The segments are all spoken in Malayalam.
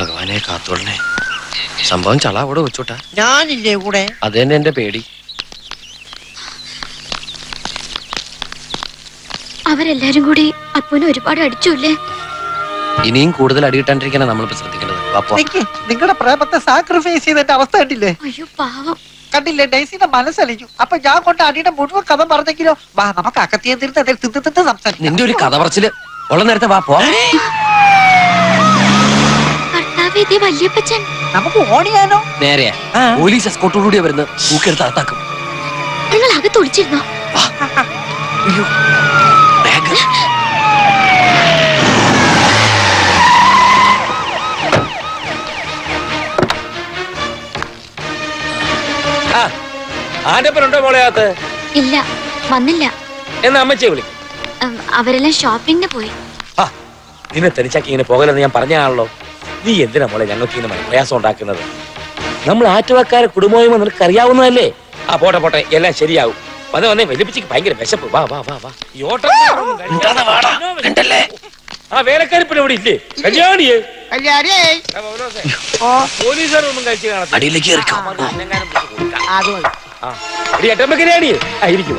ഭഗവാനെ കാത്തോളനെ സംഭവം ചള അവിടെ വെച്ചോട്ടാ ഞാനില്ലേ കൂടെ അത് തന്നെ എന്റെ പേടി അവരെല്ലാരും കൂടി അപ്പൂനെ ഒരുപാട് അടിച്ചുല്ലേ ഇനിയും കൂടുതൽ അടികിട്ടാണ്ടിരിക്കാനാണ് നമ്മളിപ്പോ ശ്രദ്ധിക്കേണ്ടത് വാപ്പോ നിക്ക് നിങ്ങളുടെ പ്രേമത്തെ സാക്രിഫൈസ് ചെയ്തതിന്റെ അവസ്ഥ കണ്ടില്ലേ അയ്യോ പാവം കണ്ടില്ലേ ഡൈസിന്റെ മനസ്സലിഞ്ഞു അപ്പൊ ഞാൻ കൊണ്ട് അടിയുടെ മുഴുവൻ കഥ പറഞ്ഞെങ്കിലോ വാ നമുക്ക് അകത്തിയെ തിരുത്ത് അതിൽ തിന്ന് തിന്ന് സംസാരിക്കാം നിന്റെ ഒരു കഥ പറച്ചില് ഉള്ള നേരത്തെ വാപ്പോ ഭർത്താവ് ഇതേ വല്യപ്പച്ചൻ നമുക്ക് ഓടിയാലോ നേരെയാ പോലീസ് എസ്കോട്ടോടുകൂടിയാ വരുന്നത് തൂക്കെടുത്ത് അകത്താക്കും നിങ്ങൾ അകത്ത് ഒളിച്ചിരുന്നോ അയ്യോ ബാഗ് ആന്റപ്പനുണ്ടോ മോളെ അകത്ത് ഇല്ല വന്നില്ല എന്നാ അമ്മച്ചിയെ വിളിക്കും ഉം, അവരെല്ലാം ഷോപ്പിങ്ങിന് പോയി ആ നിന്നെ തനിച്ചാക്കി ഇങ്ങനെ പോകലെന്ന് ഞാൻ പറഞ്ഞാണല്ലോ നീ എന്തിനാ മോളെ ഞങ്ങൾക്ക് ഇങ്ങനെ പ്രയാസം ഉണ്ടാക്കുന്നത് നമ്മൾ ആറ്റുവാക്കാരെ കുടുംബവുമായി നിനക്ക് അറിയാവുന്നതല്ലേ ആ പോട്ടെ പോട്ടെ എല്ലാം ശരിയാവും വന്നേ വന്നേ വലിപ്പിച്ചിക്ക് ഭയങ്കര വിശപ്പ് വാ വാ വാ വാ ഈ ഓട്ടം ആ വേലക്കാരിപ്പിന് ഇവിടെ ഇല്ലേ കല്യാണിയേ കല്യാണേ ആ, പൗലോസേ. പോലീസുകാരൊന്നും കഴിച്ചു കാണത്തില്ല അടിയിലേക്ക് കയറിക്കോ. ആ, മതി, എന്നെങ്ങാനും പിടിച്ച് കൊടുക്കാം. അത് മതി ആ എടി എട്ടമ്മ കല്യാണിയേ ആ ഇരിക്കും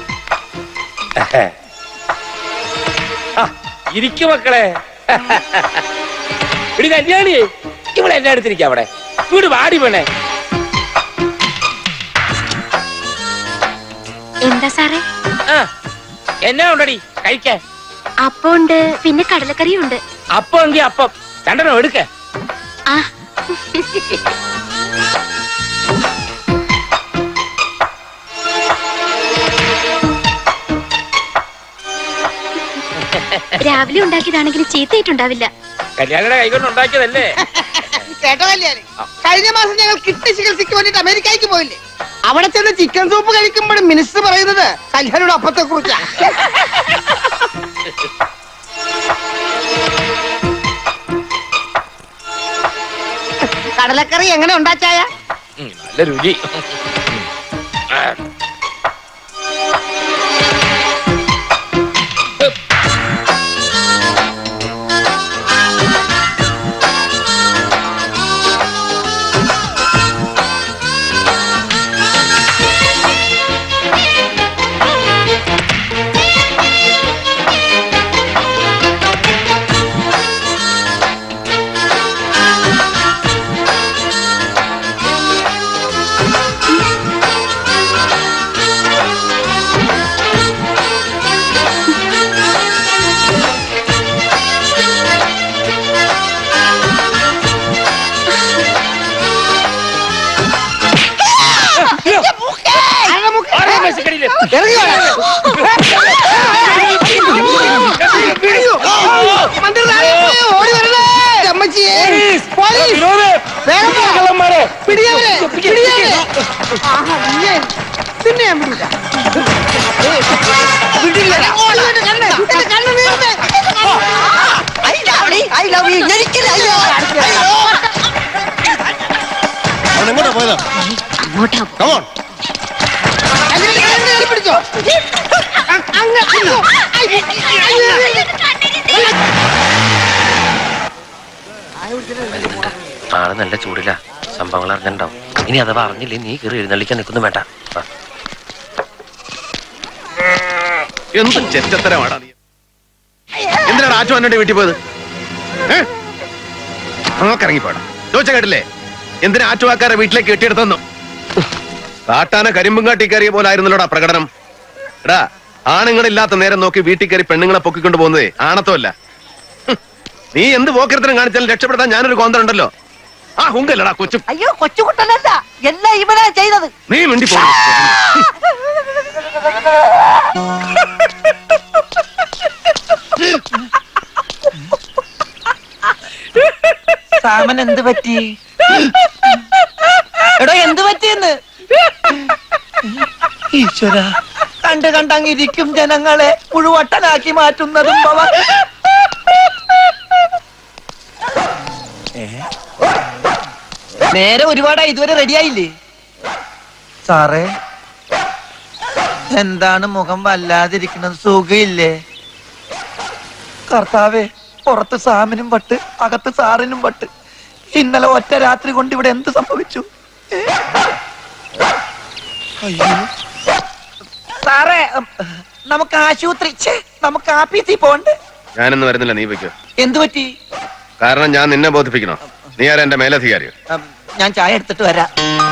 ആ ഇരിക്കും മക്കളെ എടി കല്യാണിയേ ഇവിടെ എന്നെ അടുത്തിരിക്കാം അവിടെ വീട് വാടി വേണേ എന്താ സാറേ ആ എന്നാ ഉണ്ടടി കഴിക്കാൻ അപ്പം ഉണ്ട് പിന്നെ കടലക്കറിയും ഉണ്ട് അപ്പം എങ്കി അപ്പം രണ്ടെണ്ണം എടുക്ക ആ രാവിലെ ഉണ്ടാക്കിയതാണെങ്കിൽ ചീത്തയിട്ടുണ്ടാവില്ല കല്യാണിയുടെ കൈകൊണ്ട് ഉണ്ടാക്കിയതല്ലേ കേട്ടോ കല്യാണി കഴിഞ്ഞ മാസം ഞങ്ങൾ കിഡ്നി ചികിത്സയ്ക്ക് വേണ്ടിട്ട് അമേരിക്കയ്ക്ക് പോയില്ലേ അവിടെ ചെന്ന് ചിക്കൻ സൂപ്പ് കഴിക്കുമ്പോഴും മിനിസ്റ്റർ പറയുന്നത് കല്യാണിയുടെ അപ്പത്തെ കുറിച്ചാ കടലക്കറി എങ്ങനെ ഉണ്ടാച്ചായ ഉം, നല്ല രുചി ആ. ആരെയും വിശക്കണില്ലേ? ഇറങ്ങി വാ. മന്ത്രി താഴെ പോയി, ഓടി വരണേ. അമ്മച്ചിയെ. പോലീസ്. വിനോദേ, വേഗം വാ. കള്ളന്മാരെ. പിടിയവനെ, പിടിയവനെ. ആഹാ, നീയേ. നിന്നെ ഞാൻ പിടിയില്ല. പിടിയില്ല. ഇവന്റെ കണ്ണ്, ഇവന്റെ കണ്ണ് നീർന്ന്. I love you. എനിക്കില്ല. അയ്യോ. എങ്ങോട്ടാ പോയതാ അങ്ങോട്ടാ കമോൺ കല്യാണി, കല്യാണി, കയറി പിടിച്ചോ. അ- അങ്ങ്, അയ്യോ. അയ്യോ. ആള് നല്ല ചൂടില്ല സംഭവങ്ങൾ അറിഞ്ഞിട്ടുണ്ടാവും ഇനി അഥവാ അറിഞ്ഞില്ലേ നീ കയറി എഴുന്നള്ളിക്കാൻ നിൽക്കുന്നു വേണ്ട വാ. എന്ത് ചെറ്റത്തരമാടാ നീ എന്തിനാണ് ആറ്റു അന്നോട്ട് വീട്ടിൽ പോയത് ഏ? അങ്ങോട്ട് ഇറങ്ങിപ്പോടാ ചോദിച്ച കേട്ടില്ലേ എന്തിനാ ആറ്റുവാക്കാരെ വീട്ടിലേക്ക് കെട്ടിയെടുത്തെന്നു കാട്ടാന കരിമ്പും കാട്ടി കയറിയ പോലെ ആയിരുന്നല്ലോടാ പ്രകടനം എടാ ആണുങ്ങളില്ലാത്ത നേരം നോക്കി വീട്ടിൽ കയറി പെണ്ണുങ്ങളെ പൊക്കിക്കൊണ്ട് പോകുന്നതേ ആണത്തമല്ല ഹും. നീ എന്ത് പോക്കരത്തിനും കാണിച്ചാലും രക്ഷപ്പെടുത്താൻ ഞാനൊരു കോന്തറുണ്ടല്ലോ ആ ഹുങ്കല്ലടാ കൊച്ചു അയ്യോ കൊച്ചുകുട്ടനല്ല എല്ലാം ഇവനാ ചെയ്തത് നീ മിണ്ടി പോ സാമൻ എന്ത് പറ്റി എടോ എന്ത് പറ്റിയെന്ന് ഈശ്വര കണ്ട് കണ്ടങ്ങിരിക്കും ജനങ്ങളെ പുഴുവട്ടനാക്കി മാറ്റുന്നതും ഭവ നേരെ ഒരുപാടായി ഇതുവരെ റെഡിയായില്ലേ സാറേ എന്താണ് മുഖം വല്ലാതിരിക്കുന്നത് സുഖയില്ലേ കർത്താവേ പുറത്ത് സാമിനും പട്ട് അകത്ത് സാറിനും പട്ട് ഇന്നലെ ഒറ്റ രാത്രി കൊണ്ട് ഇവിടെ എന്ത് സംഭവിച്ചു ഏ? അയ്യോ സാറേ ഉം, നമുക്ക് ആശുപത്രി ഛേ, നമുക്ക് ആഫീസിൽ പോണ്ട് ഞാനൊന്നും വരുന്നില്ല നീ വെക്കോ എന്തു പറ്റി കാരണം ഞാൻ നിന്നെ ബോധിപ്പിക്കണോ നീ ആരാ എന്റെ മേലധികാരിയോ ഉം, ഞാൻ ചായ എടുത്തിട്ട് വരാം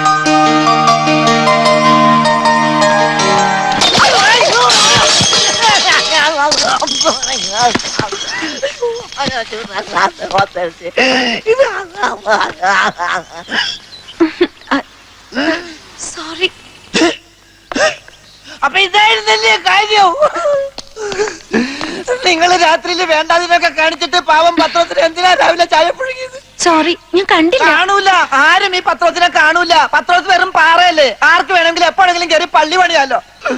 സോറി അപ്പൊ ഇതായിരുന്നല്ലേ കാര്യം നിങ്ങൾ രാത്രിയിൽ വേണ്ടാതിനൊക്കെ കാണിച്ചിട്ട് പാവം പത്രത്തിന് എന്തിനാ രാവിലെ ചായ പുഴുകിയത് സോറി ഞാൻ കണ്ടില്ല കാണൂല ആരും ഈ പത്രത്തിനെ കാണൂല പത്രത്തിൽ വെറും പാറയല്ലേ ആർക്ക് വേണമെങ്കിലും എപ്പോഴെങ്കിലും കയറി പള്ളി പണിയാലോ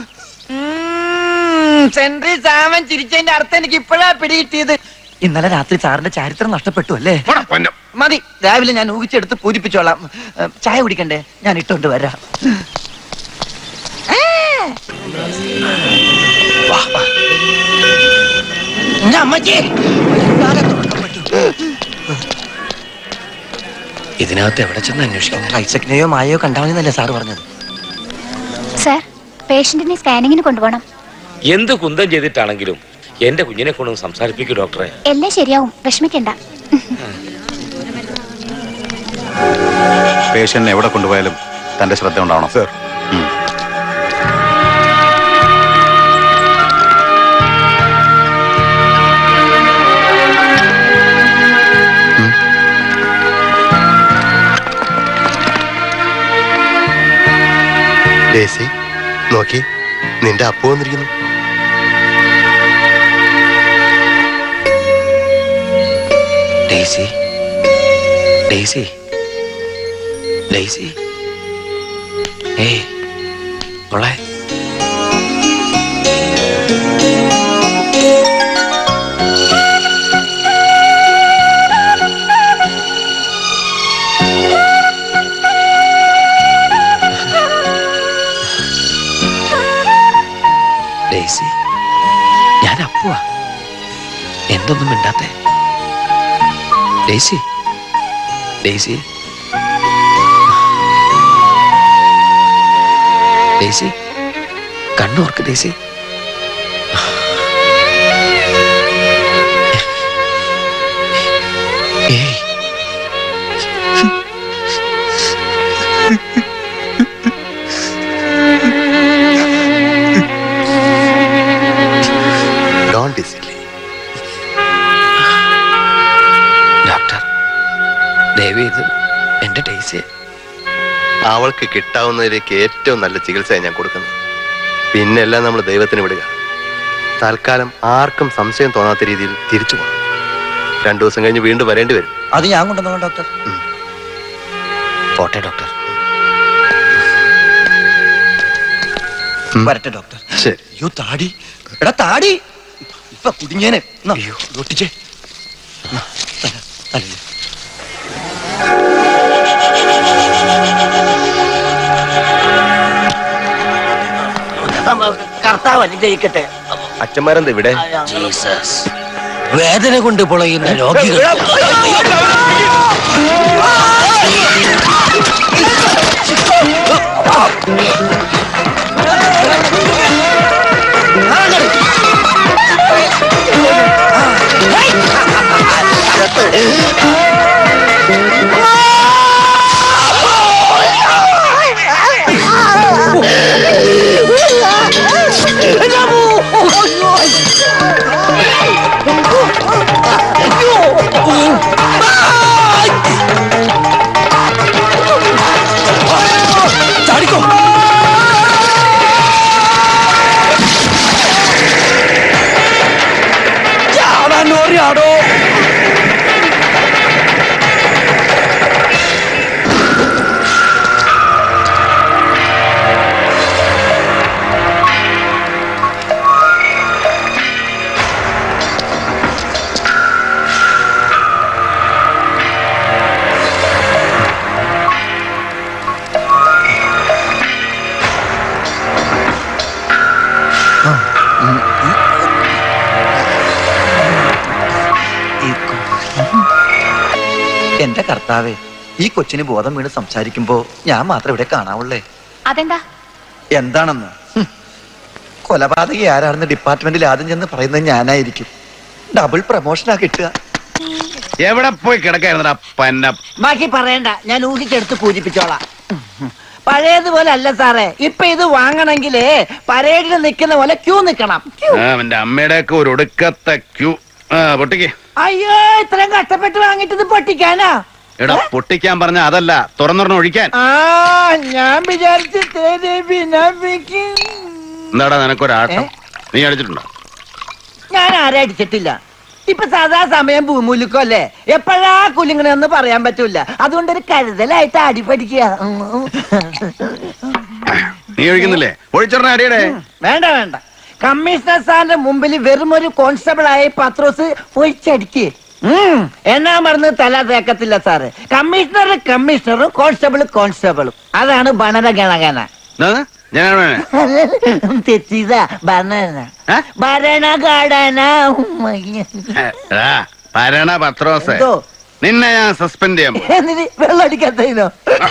സെൻട്രി സാമൻ ചിരിച്ചതിന്റെ അർത്ഥം എനിക്ക് ഇപ്പോഴാ പിടികിട്ടിയത് ഇന്നലെ രാത്രി സാറിന്റെ ചരിത്രം നഷ്ടപ്പെട്ടു അല്ലേ പോടാ, പൊന്നം. മതി രാവിലെ ഞാൻ ഊഹിച്ചെടുത്ത് പൂരിപ്പിച്ചോളാം ഏ, ചായ കുടിക്കണ്ടേ ഞാൻ ഇട്ടോണ്ട് വരാം വാ, വാ. ഞാൻ അമ്മച്ചി ഇതിനകത്ത് എവിടെ ചെന്ന് അന്വേഷിക്കുന്നത് ഐസക്കിനെയോ മായയോ കണ്ടാവുന്നല്ലേ സാറ് പറഞ്ഞത് സർ പേഷ്യന്റിനെ സ്കാനിങ്ങിന് കൊണ്ടുപോകണം എന്ത് കുന്തം ചെയ്തിട്ടാണെങ്കിലും എന്റെ കുഞ്ഞിനെ കൊണ്ടൊന്ന് സംസാരിപ്പിക്കൂ ഡോക്ടറെ എല്ലാം ശരിയാവും വിഷമിക്കണ്ട പേഷ്യന്റിനെ എവിടെ കൊണ്ടുപോയാലും തന്റെ ശ്രദ്ധ ഉണ്ടാവണം സർ ഡേസി നോക്കി നിന്റെ അപ്പു വന്നിരിക്കുന്നു ഡെയ്സി ഡെയ്സി ഡെയ്സി ഏയ് മോളെ ഡെയ്സി ഞാൻ അപ്പുവാ എന്തൊന്നും മിണ്ടാത്തേ ഡെയ്സി ഡെയ്സി ഡെയ്സി കണ്ണോർക്ക് ഡെയ്സി ഏയ് ഡോൺ ഡിസിലി ഡോക്ടർ ദയവ് ഇത് എന്റെ ഡെയ്സി അവൾക്ക് കിട്ടാവുന്നതിലേക്ക് ഏറ്റവും നല്ല ചികിത്സയാണ് ഞാൻ കൊടുക്കുന്നത് പിന്നെ എല്ലാം നമ്മൾ ദൈവത്തിന് വിടുക തൽക്കാലം ആർക്കും സംശയം തോന്നാത്ത രീതിയിൽ തിരിച്ചു പോകണം രണ്ടു ദിവസം കഴിഞ്ഞ് വീണ്ടും വരേണ്ടി വരും അത് ഞാൻ കൊണ്ടുവന്നോ ഡോക്ടർ പോട്ടെ ഡോക്ടർ വരട്ടെ ഡോക്ടർ ശരി അയ്യോ താടി എടാ താടി ഇപ്പൊ കുടുങ്ങിയേനെ എന്നാ, ഒട്ടിച്ചേ എന്നാ, തരാം, തരല്ലേ. കർത്താവ് അനുഗ്രഹിക്കട്ടെ അച്ഛന്മാരെന്താ ഇവിടെ വേദന കൊണ്ട് പൊളയുന്ന രോഗികൾ അയ്യോ എന്റെ കർത്താവേ ഈ കൊച്ചിന് ബോധം വീണ് സംസാരിക്കുമ്പോ ഞാൻ മാത്രം ഇവിടെ കാണാവുള്ളേ അതെന്താ എന്താണെന്ന് ഹും. കൊലപാതകി ആരാണെന്ന് ഡിപ്പാർട്ട്മെന്റിൽ ആദ്യം ചെന്ന് പറയുന്നത് ഞാനായിരിക്കും ഡബിൾ പ്രമോഷനാ കിട്ടുക എവിടെ പോയി കിടക്കായിരുന്നടാ പന്ന ബാക്കി പറയണ്ട ഞാൻ ഊഹിച്ചെടുത്ത് പൂജിപ്പിച്ചോളാം പഴയതുപോലെ അല്ല സാറേ ഇപ്പൊ ഇത് വാങ്ങണമെങ്കിലേ പരേഡിൽ നിൽക്കുന്ന പോലെ ക്യൂ നിക്കണം ആ, അവന്റെ അമ്മയുടെ ഒക്കെ ഒരു ഒടുക്കത്തെ ക്യൂ ആ പൊട്ടിക്ക് അയ്യോ ഇത്രയും കഷ്ടപ്പെട്ട് വാങ്ങിട്ട് ഇത് പൊട്ടിക്കാനാ എടാ പൊട്ടിക്കാൻ പറഞ്ഞ അതല്ല തുറന്നൊരെണ്ണം ഒഴിക്കാൻ ആ ഞാൻ വിചാരിച്ചു തേരെ വിനാപിക്കും. എന്താടാ നിനക്കൊരാട്ടം ഏ? നീ അടിച്ചിട്ടുണ്ടോ ഞാൻ ആരെ അടിച്ചിട്ടില്ല ഇപ്പൊ സാധാ സമയം ഭൂമുലുക്കോ അല്ലേ എപ്പോഴാ കുലുങ്ങണെന്ന് പറയാൻ പറ്റൂല അതുകൊണ്ട് ഒരു കരുതലായിട്ട് അടി പഠിക്കുക നീ ഒഴിക്കുന്നില്ലേ ഒഴിച്ചൊരെണ്ണം അടിയടേ വേണ്ട വേണ്ട കമ്മീഷണർ സാറിന്റെ മുമ്പിൽ വെറും ഒരു കോൺസ്റ്റബിൾ ആയി പത്രോസ് ഒഴിച്ചടിക്ക് ഉം, എന്നാ മറന്ന് തല തേക്കത്തില്ല സാറ് കമ്മീഷണർ കമ്മീഷണറും കോൺസ്റ്റബിൾ കോൺസ്റ്റബിളും അതാണ് ഭരണ ഗണഗണ എന്താ? ഞാൻ തെറ്റിയതാ ഭരണ ഏ? ഭരണഘടന എടാ, ഭരണ പത്രോസ് എന്തോ? നിന്നെ ഞാൻ സസ്പെൻഡ് ചെയ്യാൻ പോകും എന്നിട്ട് വെള്ളം അടിക്കാത്തതിനോ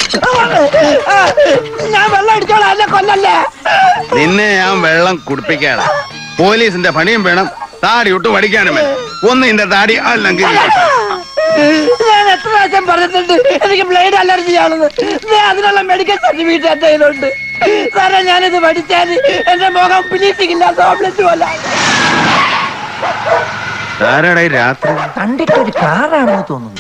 ഞാൻ വെള്ളം അടിച്ചോളാം അല്ല കൊല്ലല്ലേ നിന്നെ ഞാൻ വെള്ളം കുടിപ്പിക്കാടാ പോലീസിന്റെ പണിയും വേണം താടി ഒട്ട് പഠിക്കാനും വേണം ഒന്ന് നിന്റെ താടി അല്ലെങ്കിൽ ഞാൻ എത്ര പ്രാവശ്യം പറഞ്ഞിട്ടുണ്ട് എനിക്ക് ബ്ലേഡ് അലർജി ആണെന്ന് ദേ അതിനുള്ള മെഡിക്കൽ സർട്ടിഫിക്കറ്റ് എന്റെ കയ്യിലുണ്ട് സാറേ ഞാനിത് പഠിച്ചാൽ എന്റെ മുഖം പ്ലീസിങ്ങില്ല സോപ്ലറ്റ് പോലെ ആരാടാ ഈ രാത്രി കണ്ടിട്ട് ഒരു കാറാണെന്ന് തോന്നുന്നു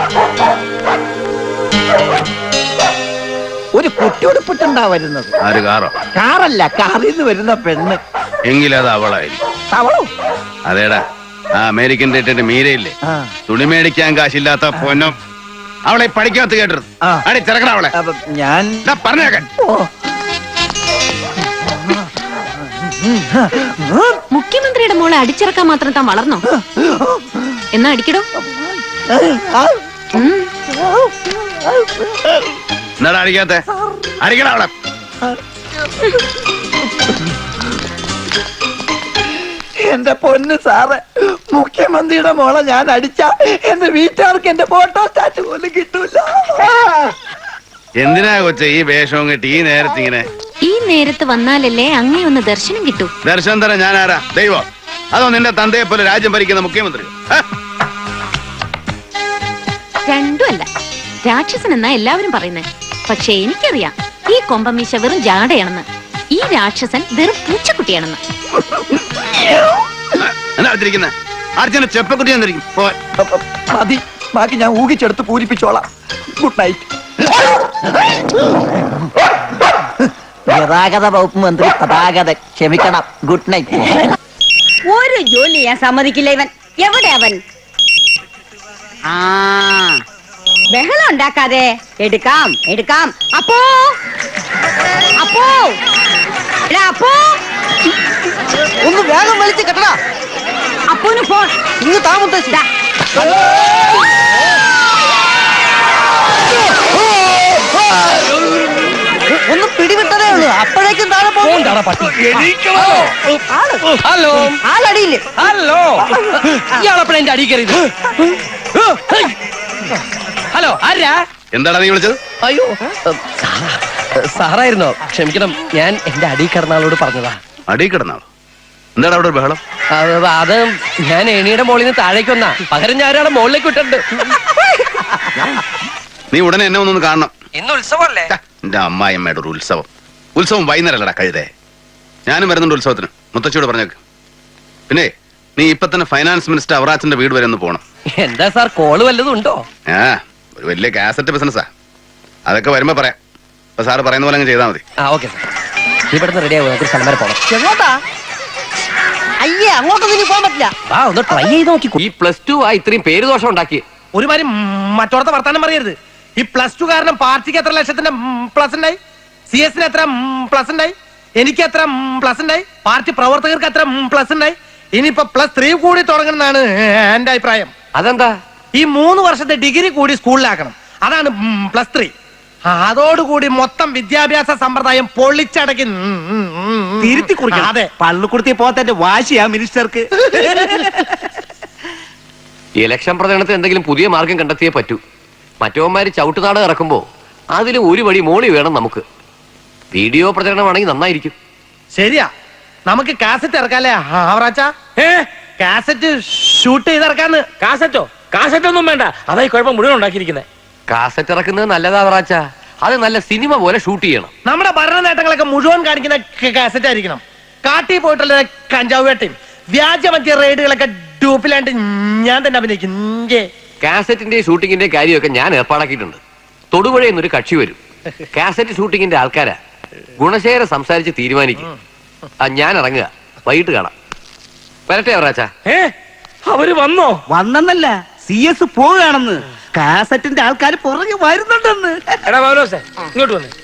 ഒരു കുട്ടിയുടുപ്പിട്ടുണ്ടാ വരുന്നത് ആര് കാറോ കാറല്ല കാറിൽ നിന്ന് വരുന്ന പെണ്ണ് എങ്കിലത് അവളായിരിക്കും അവളോ അതേടാ ആ അമേരിക്കൻ ഡേറ്റിന്റെ മീരയില്ലേ ആ. തുണി മേടിക്കാൻ കാശില്ലാത്ത പൊന്നും അവളെ പഠിക്കാത്ത കേട്ടത് ആ. അടി ചെറുക്കണ അവളെ അപ്പൊ ഞാൻ ദാ പറഞ്ഞേക്കാൻ ഓ മുഖ്യമന്ത്രിയുടെ മോളെ അടിച്ചിറക്കാൻ മാത്രം താൻ വളർന്നോ എന്നാ അടിക്കടോ ഉം. എന്നാടാ അടിക്കാത്ത അടിക്കണ അവളെ എന്റെ പൊന്ന് സാറ് മുഖ്യമന്ത്രിയുടെ മോളെ ഞാൻ അടിച്ച എന്റെ വീട്ടുകാർക്ക് എന്റെ ഫോട്ടോ സ്റ്റാറ്റ് പോലും കിട്ടൂല എന്തിനാ കൊച്ചെ ഈ വേഷവും കെട്ടി ഈ നേരത്തെ ഇങ്ങനെ ഈ നേരത്ത് വന്നാലല്ലേ അങ്ങേ ഒന്ന് ദർശനം കിട്ടൂ ദർശനം തരാൻ ഞാൻ ആരാ ദൈവം അതോ നിന്റെ തന്തയെ പോലെ രാജ്യം ഭരിക്കുന്ന മുഖ്യമന്ത്രി ആ? രണ്ടും അല്ല രാക്ഷസൻ എന്നാ എല്ലാവരും പറയുന്നത് പക്ഷെ എനിക്കറിയാം ഈ കൊമ്പമീശ വെറും ജാടയാണെന്ന് ഈ രാക്ഷസൻ വെറും പൂച്ചക്കുട്ടിയാണെന്ന് എന്നാ അടുത്തിരിക്കുന്നെ അർജുന ചെപ്പക്കുട്ടി എന്നിരിക്കും പോ അപ്പൊ മതി ബാക്കി ഞാൻ ഊഹിച്ചെടുത്ത് പൂരിപ്പിച്ചോളാം ഗുഡ് നൈറ്റ് ഗതാഗത വകുപ്പ് മന്ത്രി പതാകത ക്ഷമിക്കണം ഗുഡ് നൈറ്റ് ഒരു ജോലി ഞാൻ സമ്മതിക്കില്ല ഇവൻ എവിടെ അവൻ ആ ബഹളം ഉണ്ടാക്കാതെ എടുക്കാം എടുക്കാം അപ്പോ അപ്പോ എടാ, അപ്പോ ഒന്ന് വേഗം വലിച്ച് കെട്ടടാ അപ്പോന് ഫോൺ ഇന്ന് താമസിച്ചു ദാ. ഒന്ന് പിടിവിട്ടതേ ഉള്ളൂ അപ്പോഴേക്കും താഴെ പോകും ഹലോ ആളടിയില്ലേ ഹലോ ഇയാളെപ്പോഴാ എന്റെ അടി കയറിയത് ഹലോ ആരാ എന്താടാ നീ വിളിച്ചത് അയ്യോ സാറായിരുന്നോ ക്ഷമിക്കണം ഞാൻ എന്റെ അടി കിടന്നാളോട് പറഞ്ഞതാ അടി കിടന്നാളോ എന്താടാ അവിടെ ഒരു ബഹളം അത് അത് ഞാൻ ഏണിയുടെ മോളിൽ നിന്ന് താഴേക്ക് വന്നാ പകരം ഞാൻ ഒരാളെ മുകളിലേക്ക് വിട്ടിട്ടുണ്ട് നീ ഉടനെ എന്നെ ഒന്നൊന്ന് കാണണം ഇന്ന് ഉത്സവമല്ലേ ഛ, എന്റെ അമ്മായിയമ്മയുടെ ഒരു ഉത്സവം ഉത്സവം വൈകുന്നേരമല്ലടാ കഴുതേ ഞാനും വരുന്നുണ്ട് ഉത്സവത്തിന് മുത്തച്ഛയോട് പറഞ്ഞേക്ക് പിന്നെ നീ ഇപ്പൊ തന്നെ ഫൈനാൻസ് മിനിസ്റ്റർ അവറാച്ചന്റെ വീട് വരെ ഒന്ന് പോണം എന്താ സാർ കോള് വല്ലതും ഉണ്ടോ ആ ഒരു വലിയ കാസറ്റ് ബിസിനസ്സാ അതൊക്കെ വരുമ്പോ പറയാം ഇപ്പൊ സാറ് പറയുന്ന പോലെ അങ്ങ് ചെയ്താൽ മതി ആ ഓക്കെ സാർ ഇവിടുന്ന് റെഡി ആവും നമുക്ക് ഒരു സ്ഥലം വരെ പോകണം എങ്ങോട്ടാ അയ്യേ അങ്ങോട്ടൊന്നും ഇനി പോകാൻ പറ്റില്ല ആ ഒന്ന് ട്രൈ ചെയ്ത് നോക്കി ഈ പ്ലസ് ടു ആ ഇത്രയും പേര് ദോഷം ഉണ്ടാക്കി ഒരുമാതിരി മറ്റോടത്തെ വർത്താനം പറയരുത് ഈ പ്ലസ് ടു കാരണം പാർട്ടിക്ക് എത്ര ലക്ഷത്തിന്റെ പ്ലസ് ഉണ്ടായി സി എസിന് എത്ര പ്ലസ് ഉണ്ടായി എനിക്ക് എത്ര പ്ലസ് ഉണ്ടായി പാർട്ടി പ്രവർത്തകർക്ക് എത്ര പ്ലസ് ഉണ്ടായി ഇനിയിപ്പോ പ്ലസ് ത്രീ കൂടി തുടങ്ങണമെന്നാണ് എന്റെ അഭിപ്രായം അതെന്താ ഈ മൂന്ന് വർഷത്തെ ഡിഗ്രി കൂടി സ്കൂളിലാക്കണം അതാണ് പ്ലസ് ത്രീ അതോടുകൂടി മൊത്തം വിദ്യാഭ്യാസ സമ്പ്രദായം പൊളിച്ചടക്കി തിരുത്തി കുറിക്കണം അതെ പള്ളിക്കുടുത്തി പോത്തന്റെ വാശിയാ മിനിസ്റ്റർക്ക് ഇലക്ഷൻ പ്രചരണത്തിന് എന്തെങ്കിലും പുതിയ മാർഗം കണ്ടെത്തിയേ പറ്റൂ മറ്റവന്മാര് ചവിട്ടുനാട് ഇറക്കുമ്പോ അതിൽ ഒരു വഴി മോളി വേണം നമുക്ക് വീഡിയോ പ്രചരണമാണെങ്കിൽ നന്നായിരിക്കും ശരിയാ നമുക്ക് കാസറ്റ് ഇറക്കാല്ലേ ആവറാച്ച ഏ കാസറ്റ് ഷൂട്ട് ചെയ്തിറക്കാന്ന് കാസറ്റോ കാസറ്റ് ഒന്നും വേണ്ട അതായി കുഴപ്പം മുഴുവൻ ഉണ്ടാക്കിയിരിക്കുന്നത് കാസറ്റ് ഇറക്കുന്നത് നല്ലതാ വറാച്ച അത് നല്ല സിനിമ പോലെ ഷൂട്ട് ചെയ്യണം നമ്മുടെ ഭരണ നേട്ടങ്ങളൊക്കെ മുഴുവൻ കാണിക്കുന്ന കാസറ്റ് ആയിരിക്കണം കാട്ടി പോയിട്ടുള്ള കഞ്ചാവ് വേട്ടയും വ്യാജമദ്യ റെയ്ഡുകളൊക്കെ ഡൂപ്പിലാണ്ട് ഞാൻ തന്നെ അഭിനയിക്കും ഇഞ്ചേ. കാസറ്റിന്റെ ഷൂട്ടിങ്ങിന്റെ കാര്യമൊക്കെ ഞാൻ ഏർപ്പാടാക്കിയിട്ടുണ്ട് തൊടുപുഴയിൽ നിന്നൊരു കക്ഷി വരും കാസറ്റ് ഷൂട്ടിങ്ങിന്റെ ആൾക്കാരാ ഗുണശേഖരം സംസാരിച്ച് തീരുമാനിക്കും ആ ഞാൻ ഇറങ്ങുക വൈകിട്ട് കാണാം വരട്ടെ അവറാച്ച ഏ അവര് വന്നോ വന്നെന്നല്ല സി എസ് പോവുകയാണെന്ന് കാസറ്റിന്റെ ആൾക്കാർ പുറകെ വരുന്നുണ്ടെന്ന് എടാ പൗലോസേ ഇങ്ങോട്ട് വന്നേ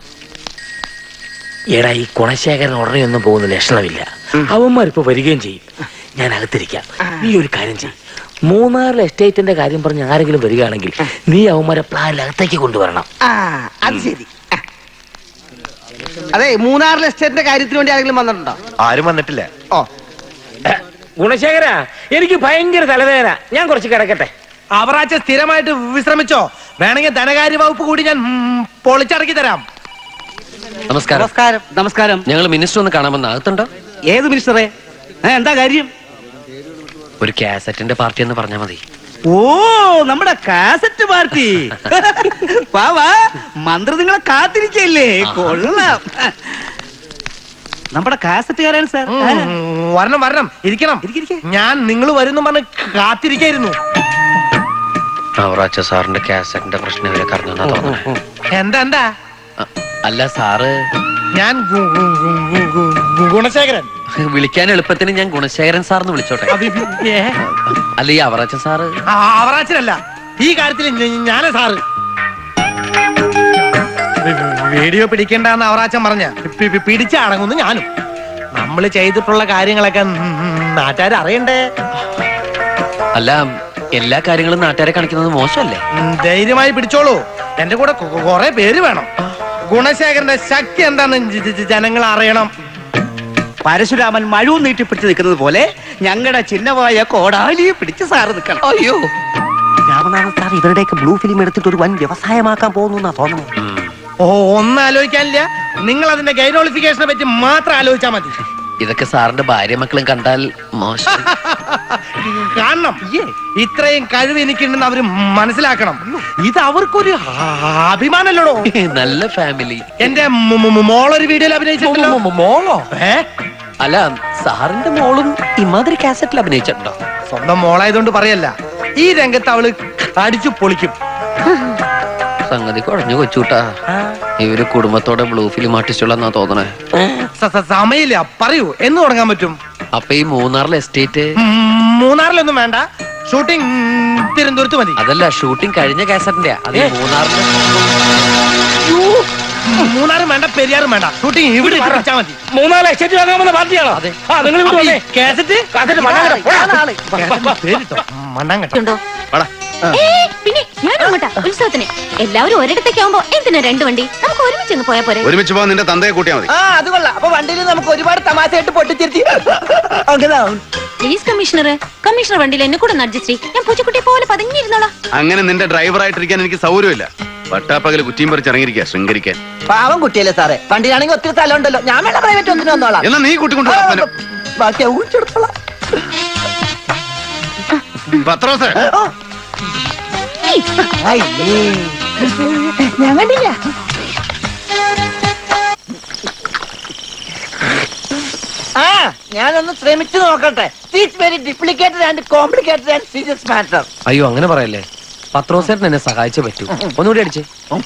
എടാ ഈ ഗുണശേഖരൻ ഉടനെ ഒന്നും പോകുന്ന ലക്ഷണമില്ല അവന്മാർ ഇപ്പൊ വരികയും ചെയ്യും ഞാൻ അകത്തിരിക്കാം നീ ഒരു കാര്യം ചെയ്യും മൂന്നാറിലെ എസ്റ്റേറ്റിന്റെ കാര്യം പറഞ്ഞ് ആരെങ്കിലും വരികയാണെങ്കിൽ നീ അവന്മാരെ പ്ലാനിൽ അകത്തേക്ക് കൊണ്ടുവരണം ആ അത് ശരി ആ. അതെ മൂന്നാറിലെ എസ്റ്റേറ്റിന്റെ കാര്യത്തിന് വേണ്ടി ആരെങ്കിലും വന്നിട്ടുണ്ടോ ആരും വന്നിട്ടില്ല ഓ ഗുണശേഖര എനിക്ക് ഭയങ്കര തലവേദന ഞാൻ കുറച്ച് കിടക്കട്ടെ അവറാച്ച സ്ഥിരമായിട്ട് വിശ്രമിച്ചോ വേണമെങ്കിൽ ധനകാര്യ വകുപ്പ് കൂടി ഞാൻ ഉം, പൊളിച്ചടക്കി തരാം നമസ്കാരം നമസ്കാരം നമസ്കാരം ഞങ്ങൾ മിനിസ്റ്റർ ഒന്ന് കാണാമെന്ന് അകത്തുണ്ടോ ഏത് മിനിസ്റ്ററെ ഏ, എന്താ കാര്യം ഒരു കാസറ്റിന്റെ പാർട്ടി എന്ന് പറഞ്ഞാൽ മതി ഓ നമ്മുടെ കാസറ്റ് പാർട്ടി വാ വാ മന്ത്രി നിങ്ങളെ കാത്തിരിക്കല്ലേ കൊള്ളാം നമ്മുടെ കാസറ്റുകാരാണ് സാർ ഉം, വരണം വരണം ഇരിക്കണം ഞാൻ നിങ്ങൾ വരുന്നു പറഞ്ഞ് കാത്തിരിക്കായിരുന്നു അവറാച്ച സാറിന്റെ കാസറ്റിന്റെ പ്രശ്നം ഇവരെ കറങ്ങുന്നാ തോന്നണേ എന്താ എന്താ അ- അല്ല സാറ് ഞാൻ ഗു- ഗു- ഗു- ഗു- ഗു- ഗുണശേഖരൻ വിളിക്കാൻ എളുപ്പത്തിന് ഞാൻ ഗുണശേഖരൻ സാറിന് വിളിച്ചോട്ടെ അത് ഇപ്പ- ഏ? അല്ല ഈ അവറാച്ച സാറ് ആ, അവറാച്ചനല്ല ഈ കാര്യത്തിൽ ഞ- ഞാനാ സാറ് വി- വീഡിയോ പിടിക്കണ്ടെന്ന് അവറാച്ചൻ പറഞ്ഞ പി- പി- പിടിച്ചടങ്ങുന്നു ഞാനും നമ്മൾ ചെയ്തിട്ടുള്ള കാര്യങ്ങളൊക്കെ നാട്ടുകാർ അറിയണ്ടേ അല്ല എല്ലാ കാര്യങ്ങളും നാട്ടുകാരെ കാണിക്കുന്നത് മോശമല്ലേ ഉം, ധൈര്യമായി പിടിച്ചോളൂ എന്റെ കൂടെ കൊ- കൊറേ പേര് വേണം ഗുണശേഖരന്റെ ശക്തി എന്താണെന്ന് ജ- ജ- ജനങ്ങൾ അറിയണം പരശുരാമൻ മഴവും നീട്ടിപ്പിടിച്ച് നിൽക്കുന്നത് പോലെ ഞങ്ങളുടെ ചിഹ്നമായ കോടാലിയെ പിടിച്ച് സാറ് നിൽക്കണം അയ്യോ രാമനാഥൻ സാർ ഇവരുടെയൊക്കെ ബ്ലൂ ഫിലിം എടുത്തിട്ട് ഒരു വൻ വ്യവസായമാക്കാൻ പോകുന്നു തോന്നുന്നു ഓ ഒന്നും ആലോചിക്കാനില്ല നിങ്ങൾ അതിന്റെ ഗൈനോളിഫിക്കേഷനെ പറ്റി മാത്രം ആലോചിച്ചാൽ മതി ഇതൊക്കെ സാറിന്റെ ഭാര്യ മക്കളും കണ്ടാൽ മോശം കാണണം ഇത്രയും കഴിവ് എനിക്കുണ്ടെന്ന് അവര് മനസ്സിലാക്കണം ഇത് അവർക്കൊരു ആ- അഭിമാനമല്ലടോ നല്ല ഫാമിലി എന്റെ മു- മു- മു- മോളൊരു വീഡിയോയിൽ അഭിനയിച്ചിട്ടുണ്ടല്ലോ മോളോ ഏ അല്ല സാറിന്റെ മോളും ഇമാതിരി കാസറ്റിൽ അഭിനയിച്ചിട്ടുണ്ടോ സ്വന്തം മോളായതുകൊണ്ട് പറയല്ല ഈ രംഗത്ത് അവള് അടിച്ചു പൊളിക്കും സംഗതി കുഴഞ്ഞു കൊച്ചൂട്ടാ ഇവര് കുടുംബത്തോടെ ബ്ലൂ ഫിലിം ആർട്ടിസ്റ്റുകളെന്നാ തോന്നണേ സ- സ- സമയമില്ല പറയൂ എന്ന് തുടങ്ങാൻ പറ്റും അപ്പൊ ഈ മൂന്നാറിലെ എസ്റ്റേറ്റ് ഉം, മൂന്നാറിലൊന്നും വേണ്ട ഷൂട്ടിംഗ് തിരുവനന്തപുരത്ത് മതി അതല്ല ഷൂട്ടിംഗ് കഴിഞ്ഞ കാസറ്റിന്റെ അത് ഈ മൂന്നാറിലെ മൂന്നാറും വേണ്ട പെരിയാറും വേണ്ട ഷൂട്ടിംഗ് ഇവിടെ ഇട്ട് വെച്ചാ മതി മൂന്നാല് എസ്റ്റേറ്റ് വാങ്ങാൻ വന്ന പാർട്ടിയാണോ ആ നിങ്ങൾ ഇവിടെ വന്നേ കാസറ്റ് കാസറ്റ് മണ്ണാങ്കര, പോടാ. പേരിട്ടോ മണ്ണാങ്കട്ട ഉണ്ടോ ഏ, പിന്നെ ഞാൻ അങ്ങോട്ടാ ഉത്സവത്തിന് എല്ലാവരും ഒരിടത്തേക്ക് ആവുമ്പോ എന്തിനാ രണ്ട് വണ്ടി നമുക്ക് ഒരുമിച്ച് അങ്ങ് പോയാ പോരെ ഒരുമിച്ച് പോകാൻ നിന്റെ തന്തയെ കൂട്ടിയാ മതി ആ അത് കൊള്ളാം അപ്പൊ വണ്ടിയിൽ നമുക്ക് ഒരുപാട് തമാശയായിട്ട് പൊട്ടിച്ചിരിച്ച് അങ്ങനെ പ്ലീസ് കമ്മീഷണർ കമ്മീഷണർ വണ്ടിയിൽ എന്നെ കൂടെ അഡ്ജസ്റ്റ് ചെയ്യും ഞാൻ പൂച്ചക്കുട്ടിയെ പോലെ പതുങ്ങിയിരുന്നോളാം അങ്ങനെ നിന്റെ ഡ്രൈവറായിട്ടിരിക്കാൻ എനിക്ക് സൗകര്യമില്ല പട്ടാപ്പകല് കുറ്റിയും പറിച്ച് ഇറങ്ങിയിരിക്കുക ശൃംഗരിക്കാൻ പാവം കുട്ടിയല്ലേ സാറേ വണ്ടിയിലാണെങ്കിൽ ഒത്തിരി സ്ഥലം ഉണ്ടല്ലോ ഞാൻ വേണ്ട പ്രൈവറ്റ് ഒന്നിനും വന്നോളാം എന്നാ നീ കൂട്ടിക്കൊണ്ട് ആ, വാ, അപ്പനെ. ബാക്കി ഊച്ചെടുത്തോളാം പത്രോസേ ഞാൻ കണ്ടില്ല ആ ഞാനൊന്ന് ശ്രമിച്ചു നോക്കട്ടെ it's very duplicated and complicated and serious matter അയ്യോ അങ്ങനെ പറയല്ലേ പത്രോസേട്ടൻ എന്നെ സഹായിച്ചേ പറ്റൂ ഒന്നുകൂടി അടിച്ചേ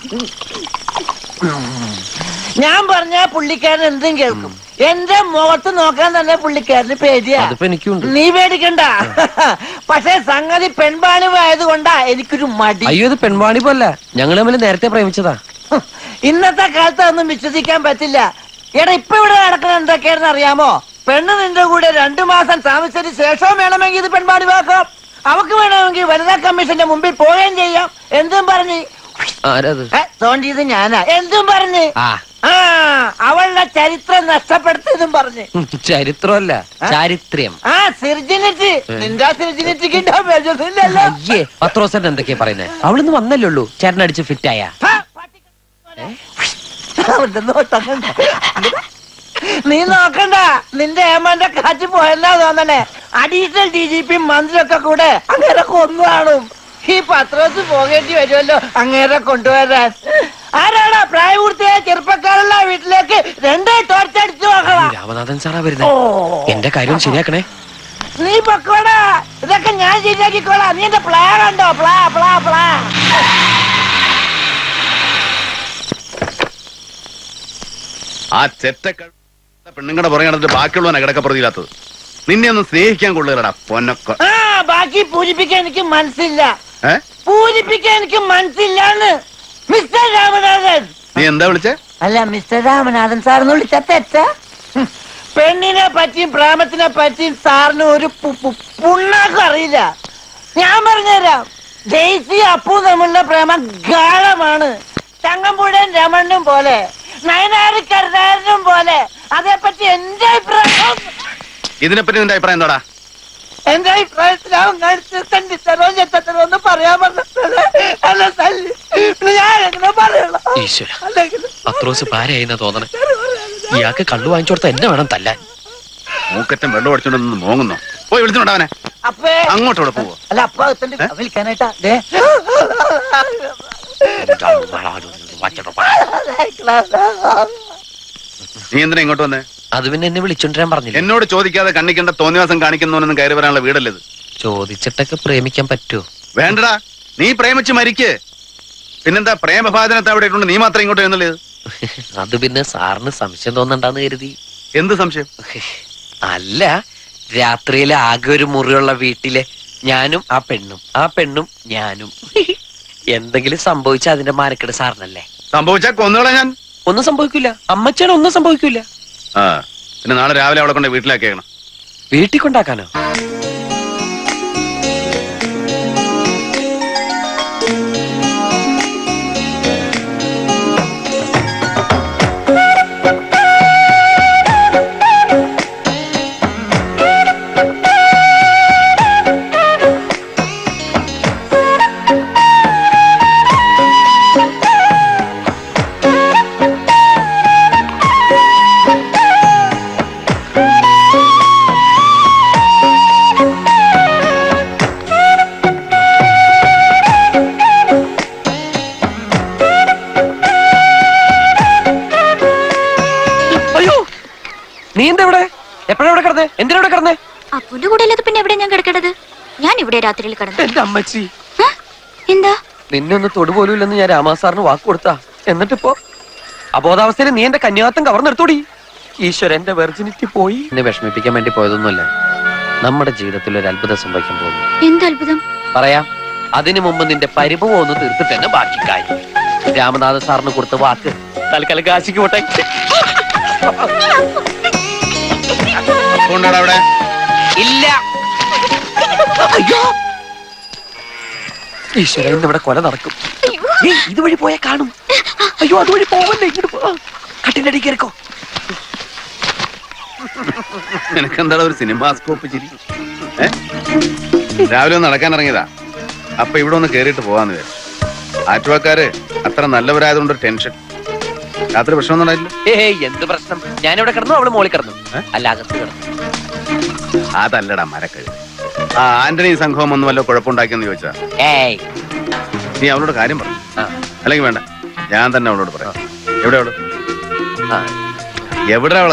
ഞാൻ പറഞ്ഞ പുള്ളിക്കാരൻ എന്തും കേൾക്കും എന്റെ മുഖത്ത് നോക്കാൻ തന്നെ പുള്ളിക്കാരന് പേടിയാ അതിപ്പോ എനിക്കുണ്ട് നീ പേടിക്കണ്ട പക്ഷെ സംഗതി പെൺപാണിവായത് കൊണ്ടാ എനിക്കൊരു മടി അയ്യോ ഇത് പെൺവാണി പോലെ ഞങ്ങൾ തമ്മിൽ നേരത്തെ പ്രേമിച്ചതാ ഇന്നത്തെ കാലത്ത് അതൊന്നും വിശ്വസിക്കാൻ പറ്റില്ല എടാ ഇപ്പൊ ഇവിടെ നടക്കുന്ന എന്തൊക്കെയാണെന്ന് അറിയാമോ പെണ്ണ് നിന്റെ കൂടെ രണ്ടു മാസം താമസിച്ചതിന് ശേഷവും വേണമെങ്കിൽ ഇത് പെൺപാടിവാക്കാം അവക്ക് വേണമെങ്കിൽ വനിതാ കമ്മീഷന്റെ മുമ്പിൽ പോവുകയും ചെയ്യാം എന്തും പറഞ്ഞ് ആരത് ഏ, തോണ്ടിയത് ഞാനാ എന്തും പറഞ്ഞ് ആ ആ അവളുടെ ചരിത്രം നഷ്ടപ്പെടുത്തിയതും പറഞ്ഞ് ചരിത്രമല്ല ചാരിത്രം ആ സിർജിനിറ്റി നിന്റെ സിർജിനിറ്റിക്ക് ഇല്ലല്ലോ അയ്യേ പത്രോസൻ എന്തൊക്കെയാ പറയുന്നത് അവളിന്ന് വന്നല്ലേ ഉള്ളൂ ചേട്ടനടിച്ച് ഫിറ്റായ അവന്റെ നോട്ടം കണ്ടോ? നീ നോക്കണ്ട നിന്റെ ഏമാന്റെ കാറ്റ് പോയെന്നാ തോന്നണേ അഡീഷണൽ ഡി ജി പി മന്ത്രിയൊക്കെ കൂടെ അങ്ങനെ കൊന്നു കാണും ഈ പത്രോസ് പോകേണ്ടി വരുമല്ലോ അങ്ങേരെ കൊണ്ടുവരാൻ ആരാടാ പ്രായപൂർത്തിയായ ചെറുപ്പക്കാരുള്ള വീട്ടിലേക്ക് രണ്ടേ ടോർച്ചടിച്ചു നോക്കണം രാമനാഥൻ സാറാ വരുന്നത് എന്റെ കാര്യം ശരിയാക്കണേ നീ പൊക്കോടാ ഇതൊക്കെ ഞാൻ ശരിയാക്കിക്കോളാം നീ എന്റെ പ്ലാ കണ്ടോ പ്ലാ പ്ലാ പ്ലാ ആ ചെറ്റ പെണ്ണുങ്ങളുടെ പുറകെ നടന്നിട്ട് ബാക്കിയുള്ളവനെ കിടക്കപ്പുറത്തില്ലാത്തത് നിന്നെ ഒന്നും സ്നേഹിക്കാൻ കൊള്ളുകടാ പൊന്നൊക്കെ ആ ബാക്കി പൂരിപ്പിക്കാൻ എനിക്ക് മനസ്സില്ല ഏ പൂരിപ്പിക്കാൻ എനിക്ക് മനസ്സില്ലാന്ന് മിസ്റ്റർ രാമനാഥൻ നീ എന്താ വിളിച്ചേ അല്ല മിസ്റ്റർ രാമനാഥൻ സാറിന് വിളിച്ച തെറ്റ ഹും. പെണ്ണിനെ പറ്റിയും പ്രേമത്തിനെ പറ്റിയും സാറിന് ഒരു പു- പു- പുണ്ണാക്കും അറിയില്ല ഞാൻ പറഞ്ഞുതരാം ജെയ്സി അപ്പു തമ്മിലുള്ള പ്രേമം ഗാഢമാണ് തങ്കമ്പുഴൻ രമണനും പോലെ നയനാരി കരുതാരനും പോലെ അതേപ്പറ്റി എന്റെ അഭിപ്രായം ഇതിനെപ്പറ്റി നിന്റെ അഭിപ്രായം എന്താടാ എന്റെ അഭിപ്രായത്തിൽ അവൻ കഴിച്ച് തണ്ടിത്തരോ ചെത്തരോ എന്ന് പറയാൻ പറഞ്ഞത് എന്നെ തല്ലി പിന്നെ ഞാൻ എങ്ങനെ പറയണം ഈശ്വര അല്ലെങ്കിൽ പത്രോസ് പാരയായിന്നാ തോന്നണേ ഇയാൾക്ക് കള്ളു വാങ്ങിച്ചു കൊടുത്ത എന്നെ വേണം തല്ലാൻ മൂക്കറ്റം വെള്ളം അടിച്ചോണ്ട് മോങ്ങുന്നോ പോയി വിളിച്ചോണ്ട് അവനെ അപ്പേ അങ്ങോട്ടോടെ പോവോ അല്ല അപ്പ എത്തണ്ട് വിളിക്കാനായിട്ടാ ദേ. നീ എന്തിനാ ഇങ്ങോട്ട് വന്നേ അത് പിന്നെ എന്നെ വിളിച്ചോണ്ടിരാൻ പറഞ്ഞില്ല എന്നോട് ചോദിക്കാതെ കണ്ണിക്കണ്ട തോന്നിവാസം കാണിക്കുന്നവനൊന്നും കയറി വരാനുള്ള വീടല്ലേ ഇത് ചോദിച്ചിട്ടൊക്കെ പ്രേമിക്കാൻ പറ്റുമോ വേണ്ടടാ നീ പ്രേമിച്ച് മരിക്ക് പിന്നെന്താ പ്രേമഭാജനത്തെ അവിടെ ഇട്ടുണ്ട് നീ മാത്രം ഇങ്ങോട്ട് എന്നുള്ളത് അത് പിന്നെ സാറിന് സംശയം തോന്നണ്ടാന്ന് കരുതി എന്ത് സംശയം അല്ല രാത്രിയിലെ ആകെ ഒരു മുറിയുള്ള വീട്ടിലെ ഞാനും ആ പെണ്ണും ആ പെണ്ണും ഞാനും എന്തെങ്കിലും സംഭവിച്ച അതിന്റെ മാനക്കെട് സാറിനല്ലേ സംഭവിച്ചാ കൊന്നുകളെ ഞാൻ ഒന്നും സംഭവിക്കില്ല അമ്മച്ചാണ് ഒന്നും സംഭവിക്കില്ല ആ പിന്നെ നാളെ രാവിലെ അവളെ കൊണ്ട് വീട്ടിലാക്കിയേക്കണം വീട്ടിൽ കൊണ്ടാക്കാനോ അയ്യോ നീ എന്താ ഇവിടെ എപ്പോഴാ ഇവിടെ കിടന്നേ എന്തിനാ ഇവിടെ കിടന്നേ അപ്പുന്റെ കൂടെ അല്ലാതെ പിന്നെ എവിടെ ഞാൻ കിടക്കേണ്ടത് ഞാൻ ഇവിടെ രാത്രിയിൽ കിടന്നു എന്റെ അമ്മച്ചി എന്താ നിന്നെ ഒന്ന് തൊടുപോലും ഇല്ലെന്ന് ഞാൻ രാമാസാറിന് വാക്ക് കൊടുത്താ എന്നിട്ടിപ്പോ അബോധാവസ്ഥയിൽ നീ എന്റെ കന്യാത്തം കവർന്നെടുത്തോടി ഈശ്വര എന്റെ വെർജിനിറ്റി പോയി എന്നെ വിഷമിപ്പിക്കാൻ വേണ്ടി പോയതൊന്നുമല്ല നമ്മുടെ ജീവിതത്തിൽ ഒരു അത്ഭുതം സംഭവിക്കാൻ പോകുന്നു എന്ത് അത്ഭുതം പറയാം അതിനു മുമ്പ് നിന്റെ പരിഭവം ഒന്ന് തീർത്തിട്ട് തന്നെ ബാക്കി കാര്യം രാമനാഥ സാറിന് കൊടുത്ത വാക്ക് തൽക്കാലം കാശിക്ക് പോട്ടെ കൊണ്ടാടാ അവിടെ ഇല്ല അയ്യോ ഈശ്വര ഇന്നിവിടെ കൊല നടക്കും ഏയ്, ഇതുവഴി പോയാ കാണും അയ്യോ അതുവഴി പോവല്ലേ ഇങ്ങോട്ട് പോ കട്ടിന്റെ അടി കയറിക്കോ നിനക്കെന്താടാ ഒരു സിനിമാ സ്കോപ്പ് ചിരി ഏ രാവിലെ ഒന്ന് നടക്കാൻ ഇറങ്ങിയതാ അപ്പൊ ഇവിടെ ഒന്ന് കേറിയിട്ട് പോവാന്ന് വിചാരിച്ചു ആറ്റുവാക്കാര് അത്ര നല്ലവരായതുകൊണ്ട് ഒരു ടെൻഷൻ രാത്രി പ്രശ്നമൊന്നും ഉണ്ടായില്ല ഏയ് എന്ത് പ്രശ്നം ഞാനിവിടെ കിടന്നു അവള് മോളിൽ കിടന്നു അല്ല അകത്ത് കിടന്നു അതല്ലടാ മരക്കഴി ആ ആന്റണി സംഘവും ഒന്നും വല്ല കുഴപ്പമുണ്ടാക്കിയെന്ന് ചോദിച്ചാ ഏയ് നീ അവളോട് കാര്യം പറ അല്ലെങ്കിൽ വേണ്ട ഞാൻ തന്നെ അവളോട് പറയാം എവിടെ അവള് എവിടെ അവള്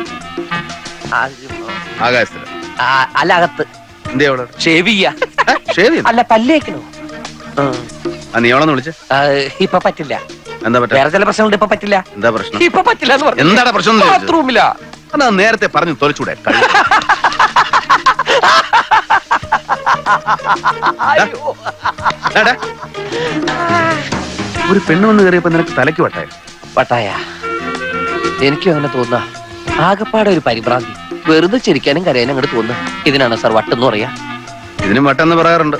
ആകാശത്തില് ആ, അല്ല അകത്ത് എന്തേ അവള് ഷേവ് ചെയ്യാ ഷേവ് അല്ല പല്ലേക്കണോ ആ നീ അവളെന്ന് വിളിച്ചേ ഇപ്പൊ പറ്റില്ല എന്താ പറ്റാ വേറെ ചില പ്രശ്നങ്ങളുണ്ട് ഇപ്പൊ പറ്റില്ല എന്താ പ്രശ്നം ഇപ്പൊ പറ്റില്ല എന്ന് പറഞ്ഞു എന്താടാ പ്രശ്നം എന്ന് ചോദിച്ചത്? ബാത്റൂമിലാ എന്നാ നേരത്തെ പറഞ്ഞു തൊലിച്ചൂടെ കഴി. ഡാ, ഡാ. ഒരു പെണ്ണ് വന്ന് കയറിയപ്പോ നിനക്ക് തലയ്ക്ക് വട്ടായ വട്ടായ എനിക്കും അങ്ങനെ തോന്നാ ആകപ്പാടെ ഒരു പരിഭ്രാന്തി വെറുതെ ചിരിക്കാനും കരയാനും അങ്ങോട്ട് തോന്നുക ഇതിനാണ് സാർ വട്ടെന്ന് പറയാ ഇതിനും വട്ടെന്ന് പറയാറുണ്ട്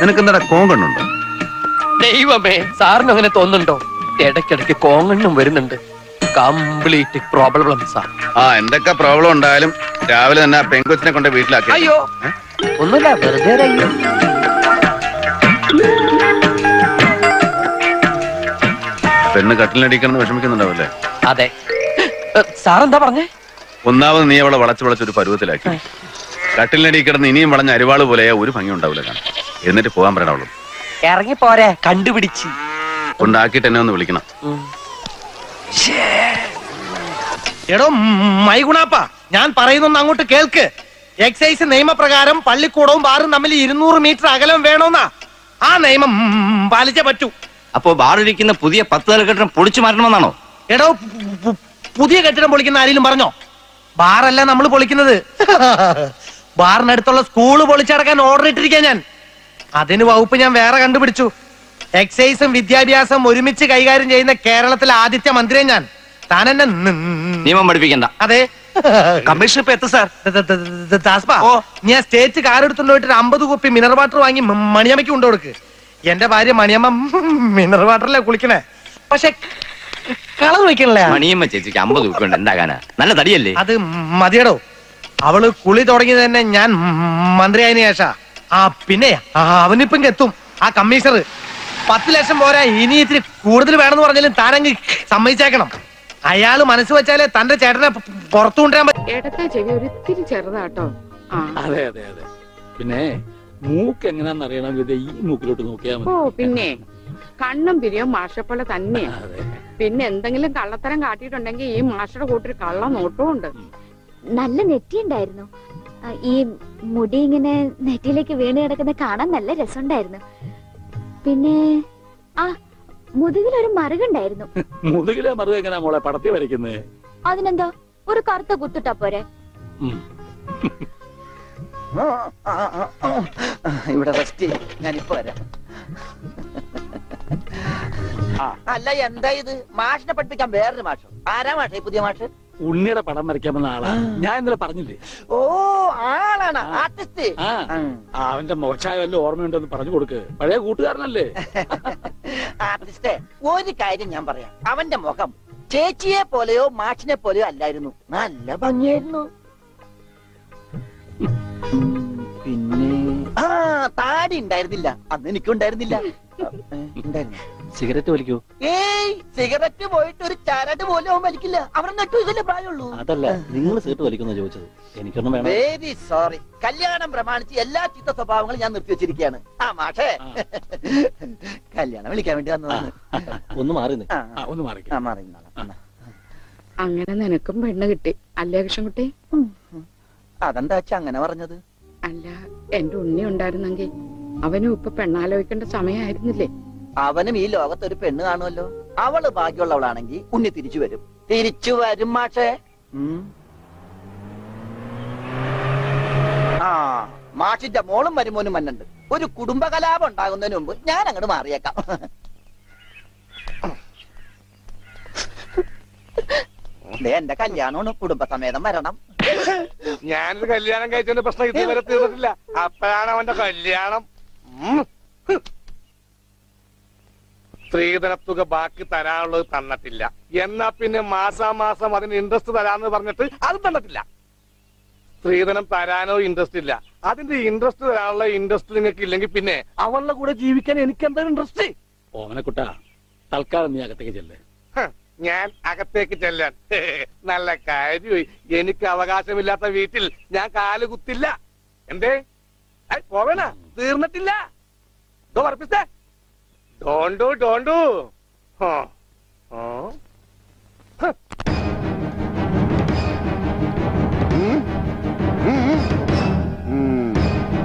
നിനക്ക് എന്താ കോങ്കണ്ണുണ്ടോ ദൈവമേ സാറിന് അങ്ങനെ തോന്നുന്നുണ്ടോ ഇടയ്ക്കിടയ്ക്ക് കോങ്ങണ്ണും വരുന്നുണ്ട് കംപ്ലീറ്റ് പ്രോബ്ലംസാ ആ എന്തൊക്കെ പ്രോബ്ലം ഉണ്ടായാലും രാവിലെ തന്നെ ആ പെങ്കൊച്ചിനെ കൊണ്ട് വീട്ടിലാക്കി അയ്യോ ഒന്നുമില്ല വെറുതെ ഒരു അയ്യോ പെണ്ണ് കട്ടിലടിക്കണം വിഷമിക്കുന്നുണ്ടാവില്ലേ അതെ സാർ എന്താ പറഞ്ഞേ ഒന്നാമത് നീ അവളെ വളച്ച് വളച്ച് ഒരു പരുവത്തിലാക്കി കട്ടിലിനടി കിടന്ന് ഇനിയും വളഞ്ഞ അരിവാള് പോലെ ഒരു ഭംഗി ഉണ്ടാവില്ല കാണാൻ എന്നിട്ട് പോകാൻ പറയണം അവളും ഇറങ്ങി പോരെ കണ്ടുപിടിച്ച് കൊണ്ടാക്കിയിട്ട് എന്നെ ഒന്ന് വിളിക്കണം എടോ മൈഗുണാപ്പ ഞാൻ പറയുന്നൊന്ന് അങ്ങോട്ട് കേൾക്ക് എക്സൈസ് നിയമപ്രകാരം പള്ളിക്കൂടവും ബാറും തമ്മിൽ ഇരുന്നൂറ് മീറ്റർ അകലം വേണമെന്നാ ആ നിയമം ഉം, പാലിച്ചേ പറ്റൂ അപ്പോ ബാറിരിക്കുന്ന പുതിയ പത്ത് നില കെട്ടിടം പൊളിച്ചു മാറ്റണമെന്നാണോ എടോ പു- പു- പുതിയ കെട്ടിടം പൊളിക്കുന്ന ആരെങ്കിലും പറഞ്ഞോ ബാറല്ല നമ്മൾ പൊളിക്കുന്നത് ബാറിനടുത്തുള്ള സ്കൂള് പൊളിച്ചടക്കാൻ ഓർഡർ ഇട്ടിരിക്കാൻ ഞാൻ അതിന് വകുപ്പ് ഞാൻ വേറെ കണ്ടുപിടിച്ചു എക്സൈസും വിദ്യാഭ്യാസം ഒരുമിച്ച് കൈകാര്യം ചെയ്യുന്ന കേരളത്തിലെ ആദ്യത്തെ മന്ത്രിയെ ഞാൻ താൻ എന്നെ നി- നിയമം പഠിപ്പിക്കണ്ട അതെ കമ്മീഷൻ ഇപ്പൊ എത്തും സാർ ദാസ്പാ ഞാൻ സ്റ്റേറ്റ് കാർ എടുത്തോണ്ട് പോയിട്ട് ഒരു അമ്പത് കുപ്പി മിനറൽ വാട്ടർ വാങ്ങി മ- മണിയമ്മയ്ക്ക് കൊണ്ടു കൊടുക്ക് എന്റെ ഭാര്യ മണിയമ്മ മിനറൽ വാട്ടറിലെ കുളിക്കണേ പക്ഷെ കളർ വയ്ക്കണല്ലേ മണിയമ്മ ചേച്ചിക്ക് അമ്പത് ഉപ്പുണ്ട് എന്താകാനാ നല്ല തടിയല്ലേ അത് മതിയടോ അവള് കുളി തുടങ്ങിയത് തന്നെ ഞാൻ മന്ത്രിയായതിനു ശേഷ ആ പിന്നെ ആ, അവനിപ്പം ഇങ്ങ് എത്തും ആ കമ്മീഷണർ പത്ത് ലക്ഷം പോരാ ഇനി ഇത്തിരി കൂടുതൽ വേണമെന്ന് പറഞ്ഞാലും താനങ്ങ് സമ്മതിച്ചേക്കണം അയാള് മനസ്സ് വെച്ചാലേ തന്റെ ചേട്ടനെ പു- പുറത്തു കൊണ്ടുവരാൻ പറ്റും ഇടത്തെ ചെവി ഒരിത്തിരി ചെറുതാട്ടോ ആ അതെ അതെ അതെ പിന്നെ മൂക്ക് എങ്ങനെയാന്ന് അറിയണമെങ്കിൽ ദേ ഈ മൂക്കിലോട്ട് നോക്കിയാൽ ഓ മതി പിന്നെ കണ്ണും പിരിയോ മാഷപ്പോലെ തന്നെയാ പിന്നെ എന്തെങ്കിലും കള്ളത്തരം കാട്ടിയിട്ടുണ്ടെങ്കിൽ ഈ മാഷയുടെ കൂട്ടൊരു കള്ള നോട്ടവും ഉണ്ട് നല്ല നെറ്റിയുണ്ടായിരുന്നു ആ, ഈ മുടി ഇങ്ങനെ നെറ്റിയിലേക്ക് വീണ് കിടക്കുന്ന കാണാൻ നല്ല രസമുണ്ടായിരുന്നു പിന്നെ ആ മുതുകിലൊരു മറുകുണ്ടായിരുന്നു മുതുകിലെ മറുക എങ്ങനെയാ മോളെ പടത്തി വരയ്ക്കുന്നേ അതിനെന്താ ഒരു കറുത്ത കുത്തിട്ടാ പോരെ ഇവിടെ റെസ്റ്റ് ഞാനിപ്പോ വരാം അല്ല എന്താ ഇത് മാഷിനെ പഠിപ്പിക്കാൻ വേറൊരു മാഷോ ആരാ മാഷ പുതിയ മാഷ് ഉണ്ണിയുടെ പടം വരയ്ക്കാമെന്ന ആളാ ഞാൻ ഇന്നലെ പറഞ്ഞില്ലേ ഓ ആളാണ് ആർട്ടിസ്റ്റ് ആ ആ, അവന്റെ മോശമായ വല്ല ഓർമ്മയുണ്ടെന്ന് പറഞ്ഞു കൊടുക്ക് പഴയ കൂട്ടുകാരനല്ലേ ആർട്ടിസ്റ്റേ ഒരു കാര്യം ഞാൻ പറയാം അവന്റെ മുഖം ചേച്ചിയെ പോലെയോ മാഷിനെ പോലെയോ അല്ലായിരുന്നു നല്ല ഭംഗിയായിരുന്നു പിന്നെ ആ താടി ഉണ്ടായിരുന്നില്ല അന്ന് എനിക്കും ഉണ്ടായിരുന്നില്ല ഏ, ഉണ്ടായിരുന്നു സിഗരറ്റ് വലിക്കൂ ഏയ് സിഗരറ്റ് പോയിട്ട് ഒരു ചരട് പോലും അവൻ വലിക്കില്ല അവൻ നെട്ടു ഇതല്ലേ പ്രായമുള്ളൂ അതല്ല നിങ്ങൾ സിഗരറ്റ് വലിക്കുന്ന ചോദിച്ചത് എനിക്കൊന്നും വേണം വെരി സോറി കല്യാണം പ്രമാണിച്ച് എല്ലാ ചീത്ത സ്വഭാവങ്ങളും ഞാൻ നിർത്തി വെച്ചിരിക്കുകയാണ് ആ മാഷേ കല്യാണം വിളിക്കാൻ വേണ്ടി വന്നതാണ് ഒന്ന് മാറി ആ, ഒന്ന് മാറി ആ മാറി നിന്നോളാം. അങ്ങനെ നിനക്കും പെണ്ണ് കിട്ടി അല്ലേ കൃഷ്ണൻകുട്ടി അതെന്താ വെച്ചാ അങ്ങനെ പറഞ്ഞത് അല്ല എന്റെ ഉണ്ണി ഉണ്ടായിരുന്നെങ്കിൽ അവനും ഇപ്പൊ പെണ്ണാലോചിക്കേണ്ട സമയമായിരുന്നില്ലേ അവനും ഈ ലോകത്ത് ഒരു പെണ്ണ് കാണുമല്ലോ അവള് ഭാഗ്യമുള്ളവളാണെങ്കിൽ ഉണ്ണി തിരിച്ചു വരും തിരിച്ചു വരും മാഷേ ഉം. ആ മാഷിന്റെ മോളും മരുമോനും മന്നുണ്ട് ഒരു കുടുംബകലാപം ഉണ്ടാകുന്നതിന് മുമ്പ് ഞാൻ അങ്ങോട്ട് മാറിയേക്കാം ദേ, എന്റെ കല്യാണമാണ് കുടുംബസമേതം വരണം ഞാനൊരു കല്യാണം കഴിച്ചതിന്റെ പ്രശ്നം ഇതുവരെ തീർന്നിട്ടില്ല അപ്പോഴാണ് അവന്റെ കല്യാണം ഉം. ഹ്. സ്ത്രീധനത്തുക ബാക്കി തരാനുള്ളത് തന്നിട്ടില്ല എന്നാ പിന്നെ മാസാമാസം അതിന് ഇൻട്രസ്റ്റ് തരാന്ന് പറഞ്ഞിട്ട് അത് തന്നിട്ടില്ല സ്ത്രീധനം തരാനോ ഇൻട്രസ്റ്റ് ഇല്ല അതിന്റെ ഇൻട്രസ്റ്റ് തരാനുള്ള ഇൻട്രസ്റ്റ് നിങ്ങൾക്ക് ഇല്ലെങ്കിൽ പിന്നെ അവളുടെ കൂടെ ജീവിക്കാൻ എനിക്ക് എന്താ ഇൻട്രസ്റ്റ് ഓമനക്കുട്ട തൽക്കാലം നീ അകത്തേക്ക് ചെല്ലേ ഞാൻ അകത്തേക്ക് ചെല്ലാൻ നല്ല കാര്യമായി എനിക്ക് അവകാശമില്ലാത്ത വീട്ടിൽ ഞാൻ കാല് കുത്തില്ല എന്തേ ഐ, പോവേണ തീർന്നിട്ടില്ല ദോ പറപ്പിച്ചേ ഡോണ്ടു ഡോണ്ടു ഹോ. ഹോ. ഹ്. ഉം. ഉം. ഉം.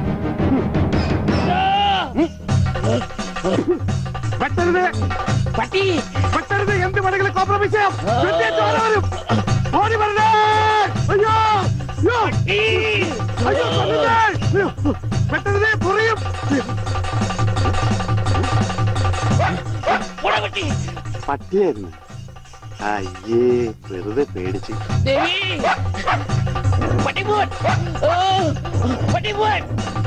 വെട്ടരുത് പട്ടി വെട്ടരുത് എന്ത് വേണമെങ്കിലും കോംപ്രമൈസ് ചെയ്യാം വെട്ടിയേറ്റ് ഓടി വരും ഓടി വരണേ അയ്യോ അയ്യോ അയ്യോ കൊല്ലണ്ടേ. അയ്യോ. വെട്ടരുത് പൊറിയും പട്ടിയായിരുന്നു അയ്യേ വെറുതെ പേടിച്ച് ദേവി പട്ടിമോൻ വണ്ടി പോവാൻ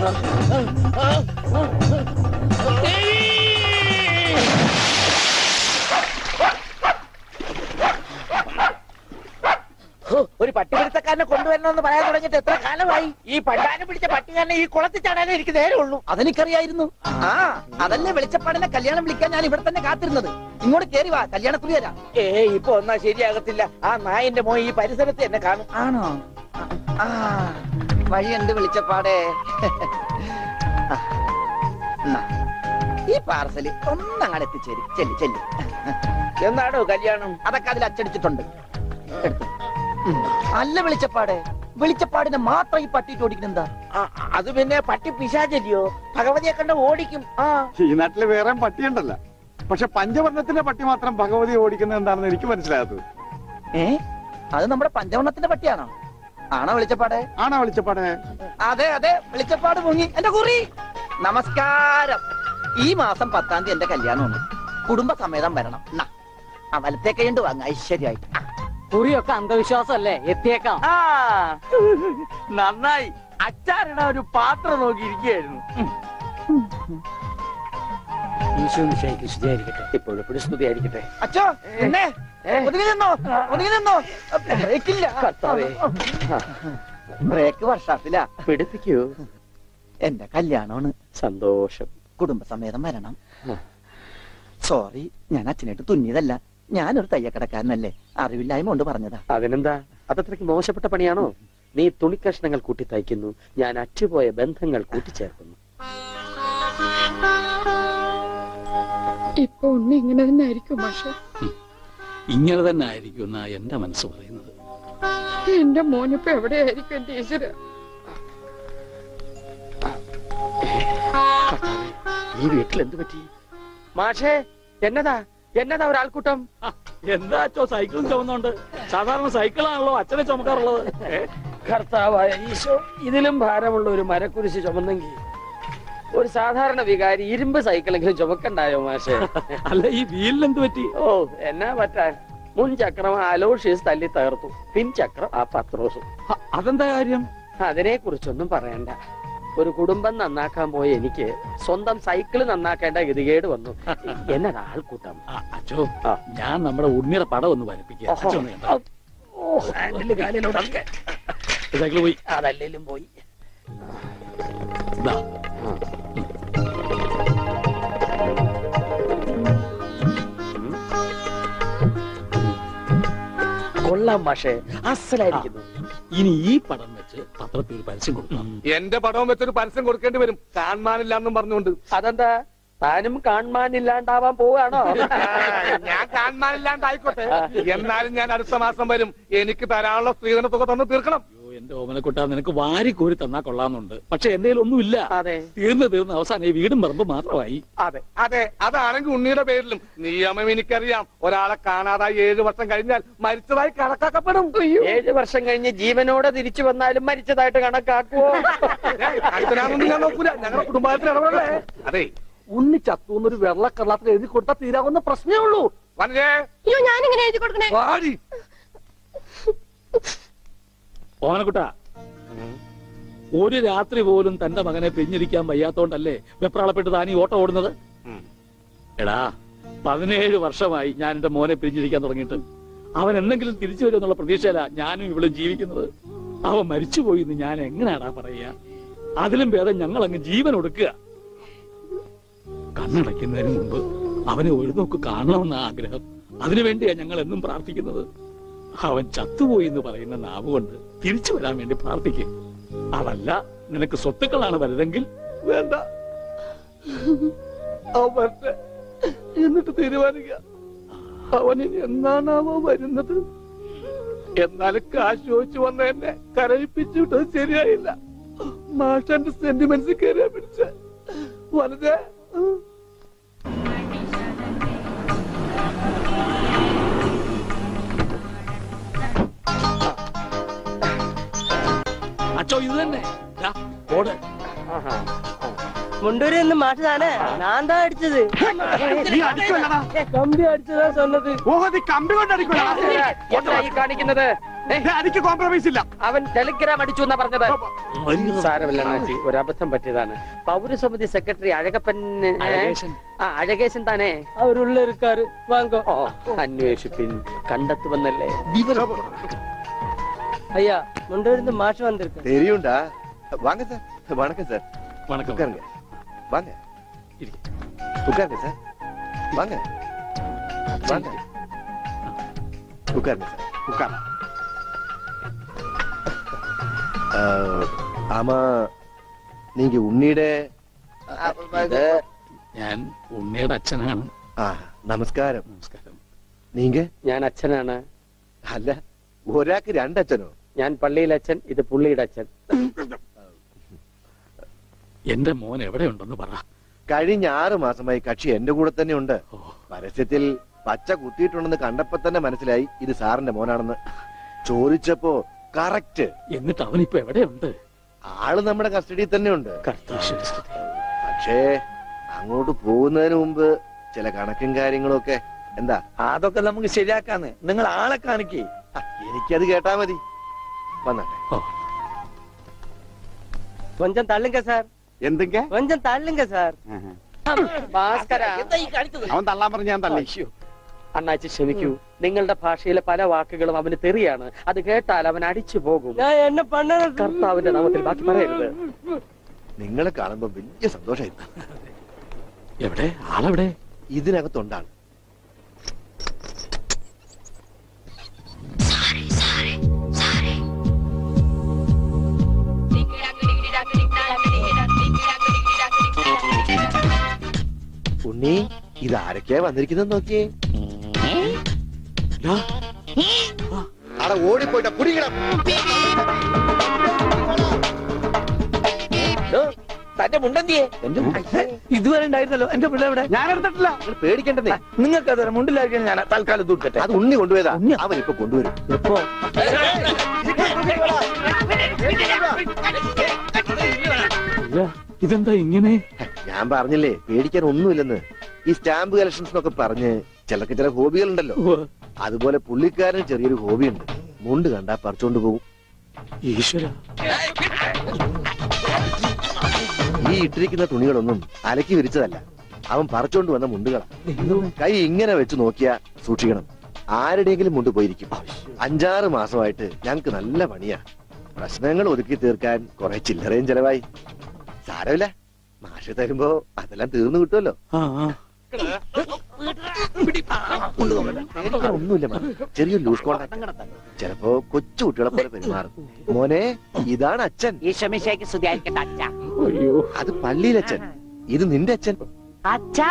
ഹോ, ഒരു പട്ടിപിടുത്തക്കാരനെ കൊണ്ടുവരണമെന്ന് പറയാൻ തുടങ്ങിയിട്ട് എത്ര കാലമായി ഈ പണ്ടാനം പിടിച്ച പട്ടിക്കാരനെ ഈ കുളത്തിൽ ചാടാനേ എനിക്ക് നേരമുള്ളൂ അതെനിക്കറിയായിരുന്നു ആ അതല്ലേ വെളിച്ചപ്പാടിനെ കല്യാണം വിളിക്കാൻ ഞാൻ ഇവിടെ തന്നെ കാത്തിരുന്നത് ഇങ്ങോട്ട് കേറി വാ കല്യാണക്കുറി തരാം ഏ ഇപ്പൊ ഒന്നാ ശരിയാകത്തില്ല ആ നായന്റെ മോൻ ഈ പരിസരത്ത് എന്നെ കാണും ആണോ ആ വഴിയുണ്ട് വെളിച്ചപ്പാടേ ആ, എന്നാ, ഈ പാർസല് ഒന്നങ്ങാട് എത്തിച്ചേരും ചെല്ലി ചെല്ലി എന്നാണോ കല്യാണം അതൊക്കെ അതിൽ അച്ചടിച്ചിട്ടുണ്ട് എടുത്തോ. ഉം. അല്ല വെളിച്ചപ്പാടെ വെളിച്ചപ്പാടിനെ മാത്രം ഈ പട്ടിയിട്ട് ഓടിക്കുന്നെന്താ അത് പിന്നെ പട്ടി പിശാചല്ലിയോ ഭഗവതിയെ കണ്ട ഓടിക്കും ആ ഈ നാട്ടില് വേറെ പട്ടിയുണ്ടല്ല പക്ഷെ പഞ്ചവർണ്ണത്തിന്റെ പട്ടി മാത്രം ഭഗവതി ഓടിക്കുന്നത് എന്താണെന്ന് എനിക്ക് മനസ്സിലാകാത്തത് ഏ അത് നമ്മുടെ പഞ്ചവർണ്ണത്തിന്റെ പട്ടിയാണോ ആണോ വെളിച്ചപ്പാടെ ആണോ വെളിച്ചപ്പാടെ അതെ അതെ വെളിച്ചപ്പാട് മുങ്ങി എന്റെ കുറി നമസ്കാരം ഈ മാസം പത്താം തീയതി എന്റെ കല്യാണമുണ്ട് കുടുംബസമേതം വരണം എന്നാ, ആ വലത്തേ കൈണ്ട് വാങ്ങ ഐശ്വര്യമായിട്ട് കുറിയൊക്കെ അന്ധവിശ്വാസമല്ലേ എത്തിയേക്കാം ആ നന്നായി അച്ചാറിട ഒരു പാത്രം നോക്കി ഇരിക്കുകയായിരുന്നു ഈശോ നിശായിക്ക് സ്തുതിയായിരിക്കട്ടെ ഇപ്പോഴെപ്പോഴും സ്തുതിയായിരിക്കട്ടെ അച്ഛോ എന്നെ ഒതുങ്ങി നിന്നോ ഒതുങ്ങി നിന്നോ ബ്രേക്കില്ല കർത്താവേ. ബ്രേക്ക് വർഷാപ്പിലാ പിടിപ്പിക്കൂ എന്റെ കല്യാണമാണ് സന്തോഷം കുടുംബസമേതം വരണം സോറി ഞാൻ അച്ഛനായിട്ട് തുന്നിയതല്ല ഞാനൊരു തയ്യക്കടക്കാരനല്ലേ അറിവില്ലായ്മ കൊണ്ട് പറഞ്ഞതാ അതിനെന്താ അതത്രയ്ക്ക് മോശപ്പെട്ട പണിയാണോ നീ തുണിക്കഷ്ണങ്ങൾ കൂട്ടി തയ്ക്കുന്നു ഞാൻ അറ്റുപോയ ബന്ധങ്ങൾ കൂട്ടിച്ചേർക്കുന്നു ഇപ്പൊ ഉണ്ണി ഇങ്ങനെ തന്നെ ആയിരിക്കും പക്ഷെ ഇങ്ങനെ തന്നെ ആയിരിക്കും എന്നാ എന്റെ മനസ്സ് പറയുന്നത് എന്റെ മോനിപ്പോ എവിടെയായിരിക്കും എന്റെ ഈശ്വര ഈ വീട്ടിൽ എന്ത് പറ്റി മാഷേ എന്നതാ എന്നതാ ഒരാൾക്കൂട്ടം എന്താ അച്ഛോ സൈക്കിളും ചുമന്നുണ്ട് സാധാരണ സൈക്കിളാണല്ലോ അച്ഛനെ ചുമക്കാറുള്ളത് ഏ? കർത്താവായ ഈശോ ഇതിലും ഭാരമുള്ള ഒരു മരക്കുരിശ് ചുമന്നെങ്കിൽ ഒരു സാധാരണ വികാരി ഇരുമ്പ് സൈക്കിളെങ്കിലും ചുമക്കണ്ടായോ മാഷേ അല്ല ഈ വീലിന് എന്ത് പറ്റി ഓ എന്നാ പറ്റാൻ മുൻ ചക്രം അലോഷ്യസ് തല്ലി തകർത്തു പിൻ ചക്രം ആ പത്രോസും അതെന്താ കാര്യം അതിനെ കുറിച്ചൊന്നും പറയണ്ട ഒരു കുടുംബം നന്നാക്കാൻ പോയ എനിക്ക് സ്വന്തം സൈക്കിൾ നന്നാക്കേണ്ട ഗതികേട് വന്നു എന്നതാ ആൾക്കൂട്ടം അച്ഛോ ഞാൻ നമ്മുടെ ഉണ്ണിയുടെ പടം ഒന്ന് വരപ്പിക്കുക ഓഹോ. അച്ഛൻ ഒന്ന് കണ്ടോ? ഓ ഹാൻഡില് കാലിലോടൊക്കെ സൈക്കിൾ പോയി അതല്ലേലും പോയി ദാ. കൊള്ളാം മാഷേ അസലായിരിക്കുന്നു ഇനി ഈ പടം വെച്ച് പത്രത്തിൽ ഒരു പരസ്യം കൊടുക്കണം എന്റെ പടവും വെച്ചൊരു പരസ്യം കൊടുക്കേണ്ടി വരും കാണാനില്ല എന്നും പറഞ്ഞുകൊണ്ട് അതെന്താ താനും കാണാനില്ലാണ്ടാവാൻ പോവാണോ ഞാൻ കാണാനില്ലാണ്ടായിക്കോട്ടെ എന്നാലും ഞാൻ അടുത്ത മാസം വരും എനിക്ക് തരാനുള്ള സ്ത്രീധന തുക തന്ന് തീർക്കണം അയ്യോ, എന്റെ ഓമനക്കുട്ട നിനക്ക് വാരി കോരി തന്നാ കൊള്ളാന്നുണ്ട് പക്ഷെ എന്റെ ഒന്നുമില്ല അതെ തീർന്ന് തീർന്ന് അവസാനം ഈ വീടും പറമ്പ് മാത്രമായി അതെ അതെ അതാണെങ്കിൽ ഉണ്ണിയുടെ പേരിലും നിയമം എനിക്കറിയാം ഒരാളെ കാണാതായി ഏഴു വർഷം കഴിഞ്ഞാൽ മരിച്ചതായി കണക്കാക്കപ്പെടും ഏഴ് വർഷം കഴിഞ്ഞ് ജീവനോടെ തിരിച്ചു വന്നാലും മരിച്ചതായിട്ട് കണക്കാക്കുവോ അടുത്തനാണെന്ന് ഞാൻ നോക്കൂല ഞങ്ങളുടെ കുടുംബത്തിൽ ഇടപെടല്ലേ അതെ ഉണ്ണി ചത്തു എന്നൊരു വെള്ളക്കള്ളത്തിൽ എഴുതി കൊടുത്താൽ തീരാവുന്ന പ്രശ്നമേ ഉള്ളൂ വനജേ അയ്യോ ഞാനിങ്ങനെ എഴുതി കൊടുക്കണേ വാടി ഓമനക്കുട്ട ഒരു രാത്രി പോലും തന്റെ മകനെ പിരിഞ്ഞിരിക്കാൻ വയ്യാത്തോണ്ടല്ലേ വെപ്രാളപ്പെട്ട് താൻ ഈ ഓട്ടം ഓടുന്നത് എടാ പതിനേഴ് വർഷമായി ഞാൻ എന്റെ മോനെ പിരിഞ്ഞിരിക്കാൻ തുടങ്ങിയിട്ട് അവൻ എന്തെങ്കിലും തിരിച്ചു വരുമെന്നുള്ള പ്രതീക്ഷയില ഞാനും ഇവിടെ ജീവിക്കുന്നത് അവൻ മരിച്ചുപോയി എന്ന് ഞാൻ എങ്ങനെയാടാ പറയുക അതിലും ഭേദം ഞങ്ങൾ അങ്ങ് ജീവൻ ഒടുക്കുക കണ്ണടയ്ക്കുന്നതിന് മുമ്പ് അവനെ ഒരു നോക്ക് കാണണമെന്ന ആഗ്രഹം അതിനുവേണ്ടിയാ ഞങ്ങൾ എന്നും പ്രാർത്ഥിക്കുന്നത് അവൻ ചത്തുപോയി എന്ന് പറയുന്ന നാവ് കൊണ്ട് തിരിച്ചു വരാൻ വേണ്ടി പ്രാർത്ഥിക്കും അതല്ല നിനക്ക് സ്വത്തുക്കളാണ് വലുതെങ്കിൽ വേണ്ട അവൻ വരട്ടെ. എന്നിട്ട് തീരുമാനിക്കുക അവന് എന്നാണാവോ വരുന്നത് എന്നാലും കാശ് ചോദിച്ചു വന്ന എന്നെ കരയിപ്പിച്ചു വിട്ടത് ശരിയായില്ല മാഷന്റെ സെന്റിമെന്റ്സ് കയറിയാ പിടിച്ച വനജേ അച്ചോ ഇത് തന്നെ ദാ, ഓട് മുണ്ടൂര് നിന്ന് മാറ്റതാണ് ഞാൻ താ അടിച്ചത് നീ അടിക്കുമല്ലടാ. കമ്പി അടിച്ചതാ சொன்னது ഓഹോ നീ കമ്പി കൊണ്ട് അടിക്കുമല്ലടാ. എന്താ ഈ കാണിക്കുന്നത് എനിക്ക് കോംപ്രമൈസ് ഇല്ല അവൻ ടെലിഗ്രാം അടിച്ചു എന്നാ പറഞ്ഞത് സാരമില്ല അണ്ണാച്ചി ഒരു അബദ്ധം പറ്റിയതാണ് പൗരസമിതി സെക്രട്ടറി അഴകപ്പൻ അഴകേശൻ. ആ അഴകേശൻ താനേ അവരുള്ള இருக்காரு വാങ്ങോ ഓ അന്വേഷിപ്പിൻ കണ്ടെത്തുമെന്നല്ലേ ஐயா முண்டூர்ந்து மாற்று வந்திருக்கு தெரியும்டா வாங்க சார் வணக்கம் சார் வணக்கம் உட்காருங்க வாங்க உட்காருங்க சார் வாங்க வாங்க உட்காருங்க சார் உட்கார் ஆமா நீங்க உன்னிட ഞാൻ ഉണ്ണിയുടെ അച്ഛനാണ് ആ നമസ്കാരം നമസ്കാരം നീങ്ക ഞാൻ അച്ഛനാണ് അല്ല ഒരാൾക്ക് രണ്ടച്ഛനോ ഞാൻ പള്ളിയിലെ അച്ഛൻ ഇത് പുള്ളിയുടെ അച്ഛൻ എന്റെ മോൻ എവിടെയുണ്ടെന്ന് പറ കഴിഞ്ഞ ആറ് മാസമായി കക്ഷി എന്റെ കൂടെ തന്നെ ഉണ്ട് പരസ്യത്തിൽ പച്ച കുത്തിയിട്ടുണ്ടെന്ന് കണ്ടപ്പോ തന്നെ മനസ്സിലായി ഇത് സാറിന്റെ മോനാണെന്ന് ചോദിച്ചപ്പോ കറക്റ്റ് എന്നിട്ട് അവനിപ്പോ എവിടെയുണ്ട് ആള് നമ്മുടെ കസ്റ്റഡിയിൽ തന്നെ ഉണ്ട് ഈശ്വര സ്തുതി. പക്ഷേ അങ്ങോട്ട് പോകുന്നതിന് മുമ്പ് ചില കണക്കും കാര്യങ്ങളും ഒക്കെ എന്താ അതൊക്കെ നമുക്ക് ശരിയാക്കാന്ന് നിങ്ങൾ ആളെ കാണിക്കേ എനിക്കത് കേട്ടാ മതി വന്നാട്ടെ கொஞ்சம் தள்ளுங்க சார் എന്തൊക്കെ கொஞ்சம் தள்ளுங்க சார் ഭാസ്കര അവൻ തള്ളാൻ പറഞ്ഞ ഞാൻ തള്ളി അണ്ണാച്ചി ക്ഷമിക്കൂ നിങ്ങളുടെ ഭാഷയിലെ പല വാക്കുകളും അവന് തെറിയാണ് അത് കേട്ടാൽ അവൻ അടിച്ചു പോകും நான் என்ன பண்ண കർത്താവിന്റെ നാമത്തിൽ ബാക്കി പറയരുത് നിങ്ങളെ കാണുമ്പോ വലിയ സന്തോഷമായി എവിടെ ആളെവിടെ ഇതിനകത്തുണ്ടാണ് ഉണ്ണി ഇത് ആരൊക്കെയാ വന്നിരിക്കുന്നത് നോക്കിയേ അവിടെ ഓടിപ്പോയിട്ട കുടിക്കണം തന്റെ മുണ്ടെന്തിയെ ഇതുവരെ ഉണ്ടായിരുന്നല്ലോ എന്റെ പിള്ള എവിടെ ഞാൻ എടുത്തിട്ടില്ല പേടിക്കണ്ടേ നിങ്ങൾക്ക് അത് മുണ്ടിലായിരിക്കും ഞാൻ തൽക്കാലം ദൂക്കട്ടെ അത് ഉണ്ണി കൊണ്ടുപോയതാ അവൻ ഇപ്പൊ കൊണ്ടുവരും എപ്പോ ഇതെന്താ ഇങ്ങനെ ഞാൻ പറഞ്ഞില്ലേ പേടിക്കാൻ ഒന്നുമില്ലെന്ന് ഈ സ്റ്റാമ്പ് കളക്ഷൻസ് എന്നൊക്കെ പറഞ്ഞ് ചിലർക്ക് ചില ഹോബികളുണ്ടല്ലോ അതുപോലെ പുള്ളിക്കാരന് ചെറിയൊരു ഹോബിയുണ്ട് മുണ്ട് കണ്ടാ പറിച്ചോണ്ട് പോകും ഈശ്വര ഈ ഇട്ടിരിക്കുന്ന തുണികളൊന്നും അലക്കി വിരിച്ചതല്ല അവൻ പറിച്ചോണ്ട് വന്ന മുണ്ടുകളാ കൈ ഇങ്ങനെ വെച്ച് നോക്കിയാ സൂക്ഷിക്കണം ആരുടെയെങ്കിലും മുണ്ട് പോയിരിക്കും അഞ്ചാറ് മാസമായിട്ട് ഞങ്ങക്ക് നല്ല പണിയാ പ്രശ്നങ്ങൾ ഒതുക്കി തീർക്കാൻ കുറെ ചില്ലറയും ചെലവായി സാരമില്ല മാഷ് തരുമ്പോ അതെല്ലാം തീർന്നു കിട്ടുമല്ലോ പേടിക്കാൻ ഒന്നുമില്ല മാം. ചെറിയൊരു ലൂസ് കോണ്ടാക്ട് ചിലപ്പോ കൊച്ചു കുട്ടികളെ പോലെ പെരുമാറും മോനെ ഇതാണ് അച്ഛൻ ഈശോമിശേക്ക് സ്തുതിയായിരിക്കട്ടെ അച്ഛാ അത് പള്ളിയിലച്ഛൻ ഇത് നിന്റെ അച്ഛൻ അച്ഛാ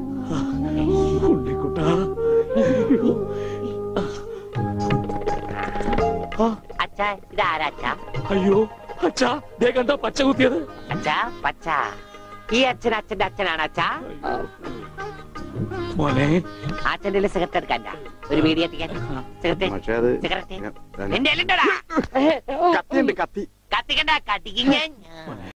അച്ഛാ ഇതാരാ അച്ഛാ അയ്യോ അച്ഛാ ദേ കണ്ട പച്ച കുത്തിയത് അച്ഛാ പച്ച ഈ അച്ഛൻ അച്ഛന്റെ അച്ഛനാണ് അച്ഛാ മോനെ അച്ഛന്റെ സിഗരറ്റ് എടുക്കണ്ട ഒരു വീഡിയോ എത്തിക്കാൻ പക്ഷേ അത് സിഗരറ്റ് നിന്റെ എല്ലുണ്ടടാ കത്തിയുണ്ട് കത്തി കത്തിക്കണ്ട കത്തിക്കും ഞാൻ